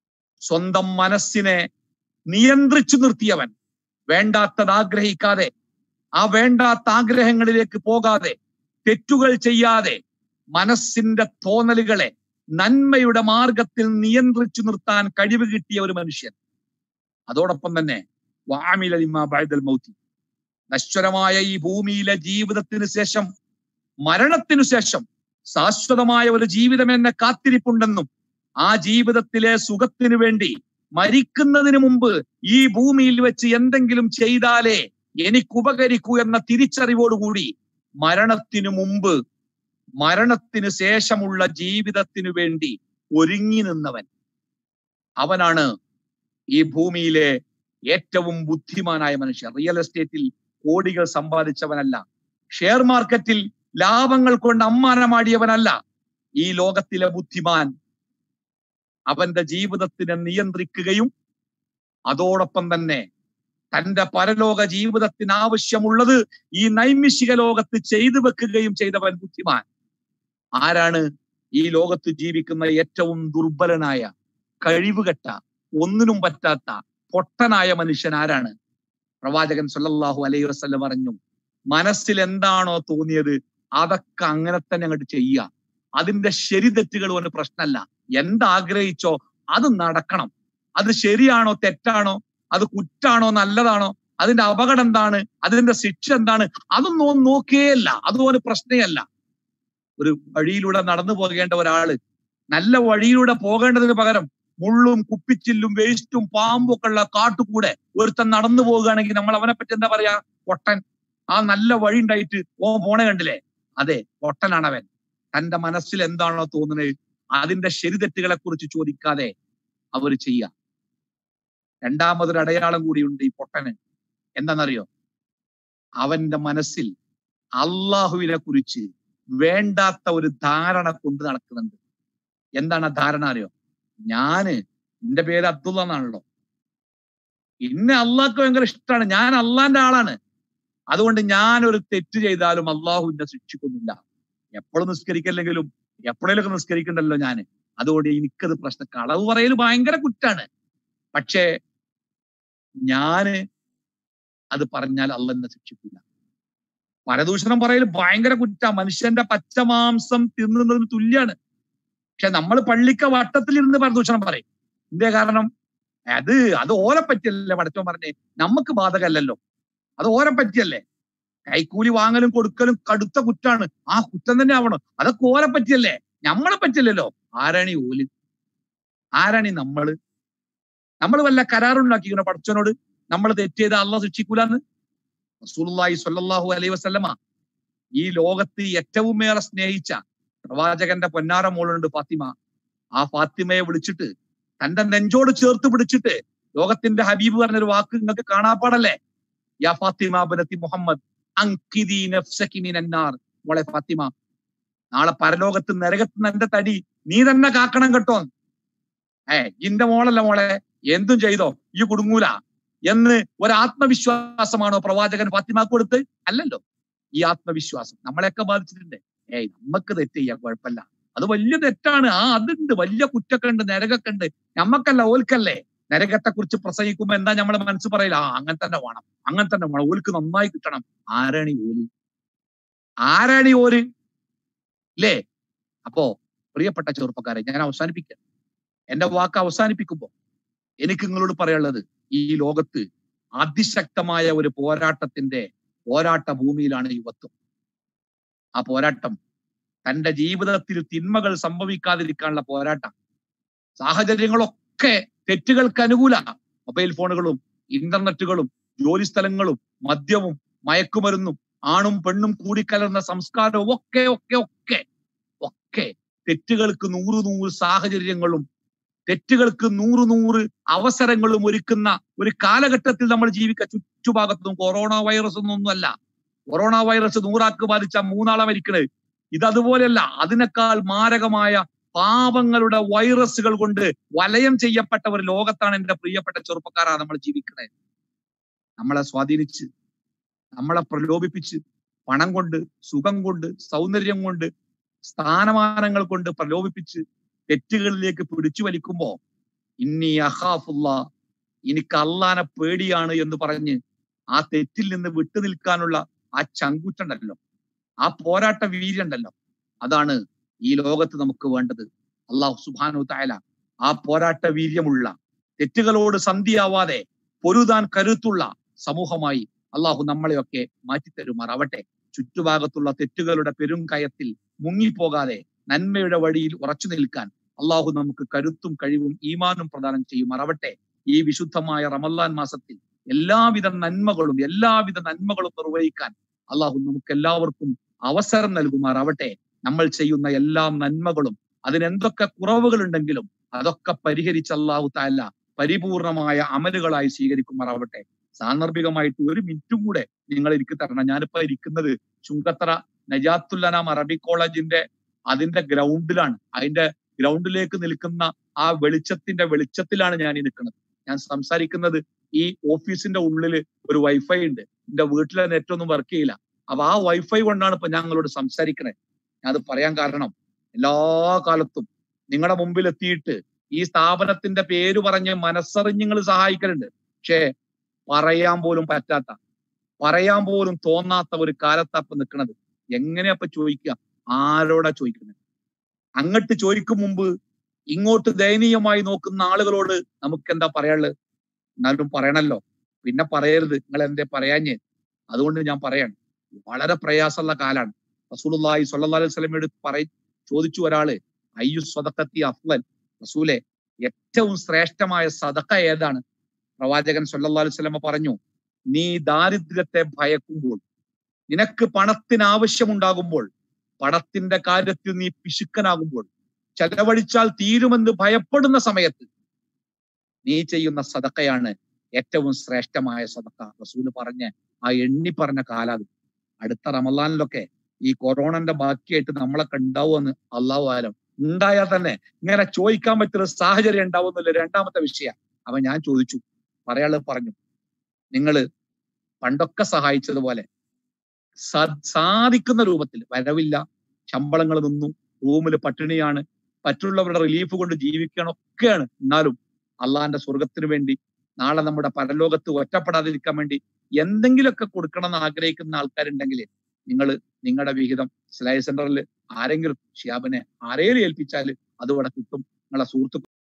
സ്വന്തം മനസ്സിനെ നിയന്ത്രിച്ചു നിർത്തിയവൻ വേണ്ടാത്തത് ആഗ്രഹിക്കാതെ ആ വേണ്ടാത്ത ആഗ്രഹങ്ങളിലേക്ക് പോകാതെ തെറ്റുകൾ ചെയ്യാതെ മനസ്സിന്റെ തോന്നലുകളെ നന്മയുടെ മാർഗത്തിൽ നിയന്ത്രിച്ചു നിർത്താൻ കഴിവ് കിട്ടിയ ഒരു മനുഷ്യൻ അതോടൊപ്പം തന്നെ വാമില ലിമാ ബഅദൽ മൗത്തി നശ്വരമായ ഈ ഭൂമിയിലെ ജീവിതത്തിന് ശേഷം മരണത്തിനു ശേഷം ശാശ്വതമായ ഒരു ജീവിതം എന്നെ കാത്തിരിപ്പുണ്ടെന്നും ആ ജീവിതത്തിലെ സുഖത്തിനു വേണ്ടി മരിക്കുന്നതിന് മുമ്പ് ഈ ഭൂമിയിൽ വെച്ച് എന്തെങ്കിലും ചെയ്താലേ എനിക്ക് ഉപകരിക്കൂ എന്ന തിരിച്ചറിവോടുകൂടി മരണത്തിനു മുമ്പ് മരണത്തിന് ശേഷമുള്ള ജീവിതത്തിനു വേണ്ടി ഒരുങ്ങി നിന്നവൻ അവനാണ് ഈ ഭൂമിയിലെ ഏറ്റവും ബുദ്ധിമാനായ മനുഷ്യൻ റിയൽ എസ്റ്റേറ്റിൽ കോടികൾ സമ്പാദിച്ചവനല്ല ഷെയർ മാർക്കറ്റിൽ ലാഭങ്ങൾ കൊണ്ട് അമ്മാനമാടിയവനല്ല ഈ ലോകത്തിലെ ബുദ്ധിമാൻ അവന്റെ ജീവിതത്തിനെ നിയന്ത്രിക്കുകയും അതോടൊപ്പം തന്നെ തന്റെ പരലോക ജീവിതത്തിന് ആവശ്യമുള്ളത് ഈ നൈമിഷിക ലോകത്ത് ചെയ്തു വെക്കുകയും ചെയ്തവൻ ബുദ്ധിമാൻ ആരാണ് ഈ ലോകത്ത് ജീവിക്കുന്ന ഏറ്റവും ദുർബലനായ കഴിവുകെട്ട ഒന്നിനും പറ്റാത്ത പൊട്ടനായ മനുഷ്യൻ ആരാണ് പ്രവാചകൻ സല്ലല്ലാഹു അലൈഹി വസല്ലം പറഞ്ഞു മനസ്സിൽ എന്താണോ തോന്നിയത് അതൊക്കെ അങ്ങനെ തന്നെ അങ്ങോട്ട് ചെയ്യുക അതിന്റെ ശരി തെറ്റുകൾ ഒരു പ്രശ്നമല്ല എന്താഗ്രഹിച്ചോ അത് നടക്കണം അത് ശരിയാണോ തെറ്റാണോ അത് കുറ്റാണോ നല്ലതാണോ അതിന്റെ അപകടം എന്താണ് അതിന്റെ ശിക്ഷ എന്താണ് അതൊന്നും ഓൻ നോക്കേയല്ല അതുപോലെ പ്രശ്നമല്ല ഒരു വഴിയിലൂടെ നടന്നു പോകേണ്ട ഒരാള് നല്ല വഴിയിലൂടെ പോകേണ്ടതിന് പകരം മുള്ളും കുപ്പിച്ചില്ലും വേസ്റ്റും പാമ്പും ഒക്കെ ഉള്ള കാട്ടുകൂടെ ഒരുത്തൻ നടന്നു പോവുകയാണെങ്കിൽ നമ്മൾ അവനെ പറ്റി എന്താ പറയാ പൊട്ടൻ ആ നല്ല വഴി ഉണ്ടായിട്ട് ഓ പോണെ കണ്ടില്ലേ അതെ പൊട്ടനാണ് അവൻ തന്റെ മനസ്സിൽ എന്താണോ തോന്നുന്നത് അതിന്റെ ശരി തെറ്റുകളെ കുറിച്ച് ചോദിക്കാതെ അവർ ചെയ്യുക രണ്ടാമതൊരു അടയാളം കൂടിയുണ്ട് ഈ പൊട്ടന് എന്താണെന്നറിയോ അവന്റെ മനസ്സിൽ അള്ളാഹുവിനെ കുറിച്ച് വേണ്ടാത്ത ഒരു ധാരണ കൊണ്ട് നടക്കുന്നുണ്ട് എന്താണ് ആ ധാരണ അറിയോ ഞാന് എന്റെ പേര് അബ്ദുള്ള എന്നാണല്ലോ ഇന്നെ അള്ളാഹ്ക്ക് ഭയങ്കര ഇഷ്ടമാണ് ഞാൻ അള്ളാന്റെ ആളാണ് അതുകൊണ്ട് ഞാൻ ഒരു തെറ്റ് ചെയ്താലും അള്ളാഹു എന്നെ ശിക്ഷിക്കുന്നില്ല എപ്പോഴും നിസ്കരിക്കില്ലെങ്കിലും എപ്പോഴേലൊക്കെ നിസ്കരിക്കണ്ടല്ലോ ഞാൻ അതുകൊണ്ട് എനിക്കത് പ്രശ്നം കളവ് പറയൽ ഭയങ്കര കുറ്റാണ് പക്ഷേ ഞാന് അത് പറഞ്ഞാൽ അള്ള എന്നെ ശിക്ഷിക്കില്ല പരദൂഷണം പറയൽ ഭയങ്കര കുറ്റ മനുഷ്യന്റെ പച്ചമാംസം തിന്നുന്നതിന് തുല്യാണ് പക്ഷെ നമ്മൾ പള്ളിക്ക വട്ടത്തിലിരുന്ന് പരദൂഷണം പറയും എന്തേ കാരണം അത് അത് ഓരെ പറ്റിയല്ലേ പടച്ചോൻ പറഞ്ഞേ നമുക്ക് ബാധകല്ലല്ലോ അത് ഓരെ പറ്റിയല്ലേ കൈക്കൂലി വാങ്ങലും കൊടുക്കലും കടുത്ത കുറ്റാണ് ആ കുറ്റം തന്നെ ആവണം അതൊക്കെ ഓരെ പറ്റിയല്ലേ നമ്മളെ പറ്റില്ലല്ലോ ആരാണി ഓല് ആരാണി നമ്മള് നമ്മൾ വല്ല കരാറുണ്ടാക്കിക്കണോ പടച്ചോനോട് നമ്മൾ തെറ്റ് ചെയ്ത അള്ള ശിക്ഷിക്കൂലെന്ന് റസൂലുള്ളാഹി സ്വല്ലല്ലാഹു അലൈഹി വസല്ലമ ഈ ലോകത്ത് ഏറ്റവും ഏറെ സ്നേഹിച്ച പ്രവാചകന്റെ പൊന്നാര മോളുണ്ട് ഫാത്തിമ ആ ഫാത്തിമയെ വിളിച്ചിട്ട് തന്റെ നെഞ്ചോട് ചേർത്ത് പിടിച്ചിട്ട് ലോകത്തിന്റെ ഹബീബ് പറഞ്ഞൊരു വാക്ക് നിങ്ങൾക്ക് കാണാപ്പാടല്ലേ യാ ഫാത്തിമ ബനത്തി മുഹമ്മദ് അങ്കിദി നഫ്സകി മിനന്നാർ മോളെ ഫാത്തിമ നാളെ പരലോകത്ത് നരകത്ത് നിന്റെ തടി നീ തന്നെ കാക്കണം കേട്ടോ ഏ ഇന്റെ മോളല്ല മോളെ എന്തും ചെയ്തോ ഈ കുടുങ്ങൂല എന്ന് ഒരു ആത്മവിശ്വാസമാണോ പ്രവാചകൻ ഫാത്തിമാക്ക് കൊടുത്ത് അല്ലല്ലോ ഈ ആത്മവിശ്വാസം നമ്മളെയൊക്കെ ബാധിച്ചിട്ടുണ്ട് ഏയ് നമുക്ക് തെറ്റ് ചെയ്യാൻ കുഴപ്പമില്ല അത് വലിയ തെറ്റാണ് ആ അതുണ്ട് വലിയ കുറ്റൊക്കെ ഉണ്ട് നരകൊക്കെ ഉണ്ട് നമ്മക്കല്ല ഓൽക്കല്ലേ നരകത്തെ കുറിച്ച് പ്രസംഗിക്കുമ്പോ എന്താ നമ്മളെ മനസ്സ് പറയില്ല ആ അങ്ങനെ തന്നെ വേണം അങ്ങനെ തന്നെ വേണം ഓൽക്ക് നന്നായി കിട്ടണം ആരാണി ഓല് ആരാണി ഓര് ഇല്ലേ അപ്പോ പ്രിയപ്പെട്ട ചെറുപ്പക്കാരെ ഞാൻ അവസാനിപ്പിക്കാം എന്റെ വാക്ക് അവസാനിപ്പിക്കുമ്പോ എനിക്ക് നിങ്ങളോട് പറയാനുള്ളത് ഈ ലോകത്ത് അതിശക്തമായ ഒരു പോരാട്ടത്തിന്റെ പോരാട്ട ഭൂമിയിലാണ് യുവത്വം ആ പോരാട്ടം തന്റെ ജീവിതത്തിൽ തിന്മകൾ സംഭവിക്കാതിരിക്കാനുള്ള പോരാട്ടം സാഹചര്യങ്ങളൊക്കെ തെറ്റുകൾക്ക് അനുകൂല മൊബൈൽ ഫോണുകളും ഇന്റർനെറ്റുകളും ജോലി സ്ഥലങ്ങളും മദ്യവും മയക്കുമരുന്നും ആണും പെണ്ണും കൂടിക്കലർന്ന സംസ്കാരവും ഒക്കെ ഒക്കെ ഒക്കെ ഒക്കെ തെറ്റുകൾക്ക് നൂറ് നൂറ് സാഹചര്യങ്ങളും തെറ്റുകൾക്ക് നൂറ് നൂറ് അവസരങ്ങളും ഒരുക്കുന്ന ഒരു കാലഘട്ടത്തിൽ നമ്മൾ ജീവിക്ക ചുറ്റുഭാഗത്തും കൊറോണ വൈറസ് ഒന്നൊന്നുമല്ല കൊറോണ വൈറസ് നൂറാക്ക് ബാധിച്ച മൂന്നാളെ മരിക്കണത് ഇത് അതുപോലെയല്ല അതിനേക്കാൾ മാരകമായ പാപങ്ങളുടെ വൈറസുകൾ കൊണ്ട് വലയം ചെയ്യപ്പെട്ട ഒരു ലോകത്താണ് എന്റെ പ്രിയപ്പെട്ട ചെറുപ്പക്കാരാ നമ്മൾ ജീവിക്കുന്നത് നമ്മളെ സ്വാധീനിച്ച് നമ്മളെ പ്രലോഭിപ്പിച്ച് പണം കൊണ്ട് സുഖം കൊണ്ട് സൗന്ദര്യം കൊണ്ട് സ്ഥാനമാനങ്ങൾ കൊണ്ട് പ്രലോഭിപ്പിച്ച് തെറ്റുകളിലേക്ക് പിടിച്ചു വലിക്കുമ്പോ ഇന്നി അഹാഫുള്ള എനിക്ക് അള്ളാനെ പേടിയാണ് എന്ന് പറഞ്ഞ് ആ തെറ്റിൽ നിന്ന് വിട്ടു നിൽക്കാനുള്ള ആ ചങ്കൂറ്റുണ്ടല്ലോ ആ പോരാട്ട വീര്യണ്ടല്ലോ അതാണ് ഈ ലോകത്ത് നമുക്ക് വേണ്ടത് അള്ളാഹു സുബാനു തായാല ആ പോരാട്ട വീര്യമുള്ള തെറ്റുകളോട് സന്ധിയാവാതെ പൊരുതാൻ കരുത്തുള്ള സമൂഹമായി അള്ളാഹു നമ്മളെയൊക്കെ മാറ്റിത്തരുമാറാവട്ടെ ചുറ്റുഭാഗത്തുള്ള തെറ്റുകളുടെ പെരും കയത്തിൽ മുങ്ങിപ്പോകാതെ നന്മയുടെ വഴിയിൽ ഉറച്ചു നിൽക്കാൻ അള്ളാഹു നമുക്ക് കരുത്തും കഴിവും ഈമാനും പ്രദാനം ചെയ്യുമാറാവട്ടെ ഈ വിശുദ്ധമായ റമല്ലാൻ മാസത്തിൽ എല്ലാവിധ നന്മകളും എല്ലാവിധ നന്മകളും നിർവഹിക്കാൻ അള്ളാഹു നമുക്ക് എല്ലാവർക്കും അവസരം നൽകുമാറാവട്ടെ നമ്മൾ ചെയ്യുന്ന എല്ലാ നന്മകളും അതിനെന്തൊക്കെ കുറവുകൾ ഉണ്ടെങ്കിലും അതൊക്കെ പരിഹരിച്ച് അള്ളാഹു താല പരിപൂർണമായ അമലുകളായി സ്വീകരിക്കുമാറാവട്ടെ സാന്ദർഭികമായിട്ട് ഒരു മിനിറ്റും കൂടെ നിങ്ങൾ എനിക്ക് തരണം ഞാനിപ്പോ ഇരിക്കുന്നത് ചുങ്കത്തറ നജാത്തുല്ലനാം അറബിക് കോളേജിന്റെ അതിന്റെ ഗ്രൗണ്ടിലാണ് അതിന്റെ ഗ്രൗണ്ടിലേക്ക് നിൽക്കുന്ന ആ വെളിച്ചത്തിന്റെ വെളിച്ചത്തിലാണ് ഞാൻ ഈ നിൽക്കുന്നത് ഞാൻ സംസാരിക്കുന്നത് ഈ ഓഫീസിന്റെ ഉള്ളില് ഒരു വൈഫൈ ഉണ്ട് എന്റെ വീട്ടിലെ നെറ്റ് ഒന്നും വർക്ക് ചെയ്യില്ല അപ്പൊ ആ വൈഫൈ കൊണ്ടാണ് ഇപ്പൊ ഞങ്ങളോട് സംസാരിക്കണേ ഞാൻ അത് പറയാൻ കാരണം എല്ലാ കാലത്തും നിങ്ങളുടെ മുമ്പിൽ എത്തിയിട്ട് ഈ സ്ഥാപനത്തിന്റെ പേര് പറഞ്ഞ് മനസ്സറിഞ്ഞ് നിങ്ങൾ സഹായിക്കലുണ്ട് പക്ഷേ പറയാൻ പോലും പറ്റാത്ത പറയാൻ പോലും തോന്നാത്ത ഒരു കാലത്തപ്പൊ നിൽക്കുന്നത് എങ്ങനെയാ ഇപ്പൊ ചോദിക്കുക ആരോടാ ചോദിക്കുന്നത് അങ്ങോട്ട് ചോദിക്കും മുമ്പ് ഇങ്ങോട്ട് ദയനീയമായി നോക്കുന്ന ആളുകളോട് നമുക്ക് എന്താ പറയാനുള്ളത് എന്നാലും പറയണല്ലോ പിന്നെ പറയരുത് നിങ്ങൾ എന്തേ പറയാഞ്ഞ് അതുകൊണ്ട് ഞാൻ പറയാണ് വളരെ പ്രയാസമുള്ള കാലാണ് റസൂലുള്ളാഹി സ്വല്ലല്ലാഹി അലൈഹി വസല്ലമയോട് പറയ ചോദിച്ചു ഒരാള് അയ്യു സ്വതക്കത്തി അഫ്ലൽ റസൂലെ ഏറ്റവും ശ്രേഷ്ഠമായ സദക്ക ഏതാണ് പ്രവാചകൻ സല്ലല്ലാഹു അലൈഹി വസല്ലമ പറഞ്ഞു നീ ദാരിദ്ര്യത്തെ ഭയക്കുമ്പോൾ നിനക്ക് പണത്തിന് ആവശ്യമുണ്ടാകുമ്പോൾ പണത്തിന്റെ കാര്യത്തിൽ നീ പിശുക്കനാകുമ്പോൾ ചെലവഴിച്ചാൽ തീരുമെന്ന് ഭയപ്പെടുന്ന സമയത്ത് നീ ചെയ്യുന്ന സദക്കയാണ് ഏറ്റവും ശ്രേഷ്ഠമായ സദക്ക റസൂല് പറഞ്ഞ് ആ എണ്ണി പറഞ്ഞ കാലാത് അടുത്ത റമലാനിലൊക്കെ ഈ കൊറോണന്റെ ബാക്കിയായിട്ട് നമ്മളൊക്കെ ഉണ്ടാവുമെന്ന് അള്ളാഹു ആലം ഉണ്ടായാൽ തന്നെ ഇങ്ങനെ ചോദിക്കാൻ പറ്റുന്ന സാഹചര്യം ഉണ്ടാവുന്നില്ല രണ്ടാമത്തെ വിഷയ അവൻ ഞാൻ ചോദിച്ചു പറയാള് പറഞ്ഞു നിങ്ങള് പണ്ടൊക്കെ സഹായിച്ചതുപോലെ സാ- സാധിക്കുന്ന രൂപത്തിൽ വരവില്ല ശമ്പളങ്ങൾ നിന്നു റൂമിൽ പട്ടിണിയാണ് മറ്റുള്ളവരുടെ റിലീഫ് കൊണ്ട് ജീവിക്കണം ഒക്കെയാണ് എന്നാലും അള്ളാന്റെ സ്വർഗത്തിന് വേണ്ടി നാളെ നമ്മുടെ പരലോകത്ത് ഒറ്റപ്പെടാതിരിക്കാൻ വേണ്ടി എന്തെങ്കിലുമൊക്കെ കൊടുക്കണം എന്ന് ആഗ്രഹിക്കുന്ന ആൾക്കാരുണ്ടെങ്കിൽ നിങ്ങൾ നിങ്ങളുടെ വിഹിതം സിലായി സെന്ററിൽ ആരെങ്കിലും ഷിയാബിനെ ആരെയും ഏൽപ്പിച്ചാൽ അത് ഇവിടെ കിട്ടും നിങ്ങളെ സുഹൃത്തുക്കൾ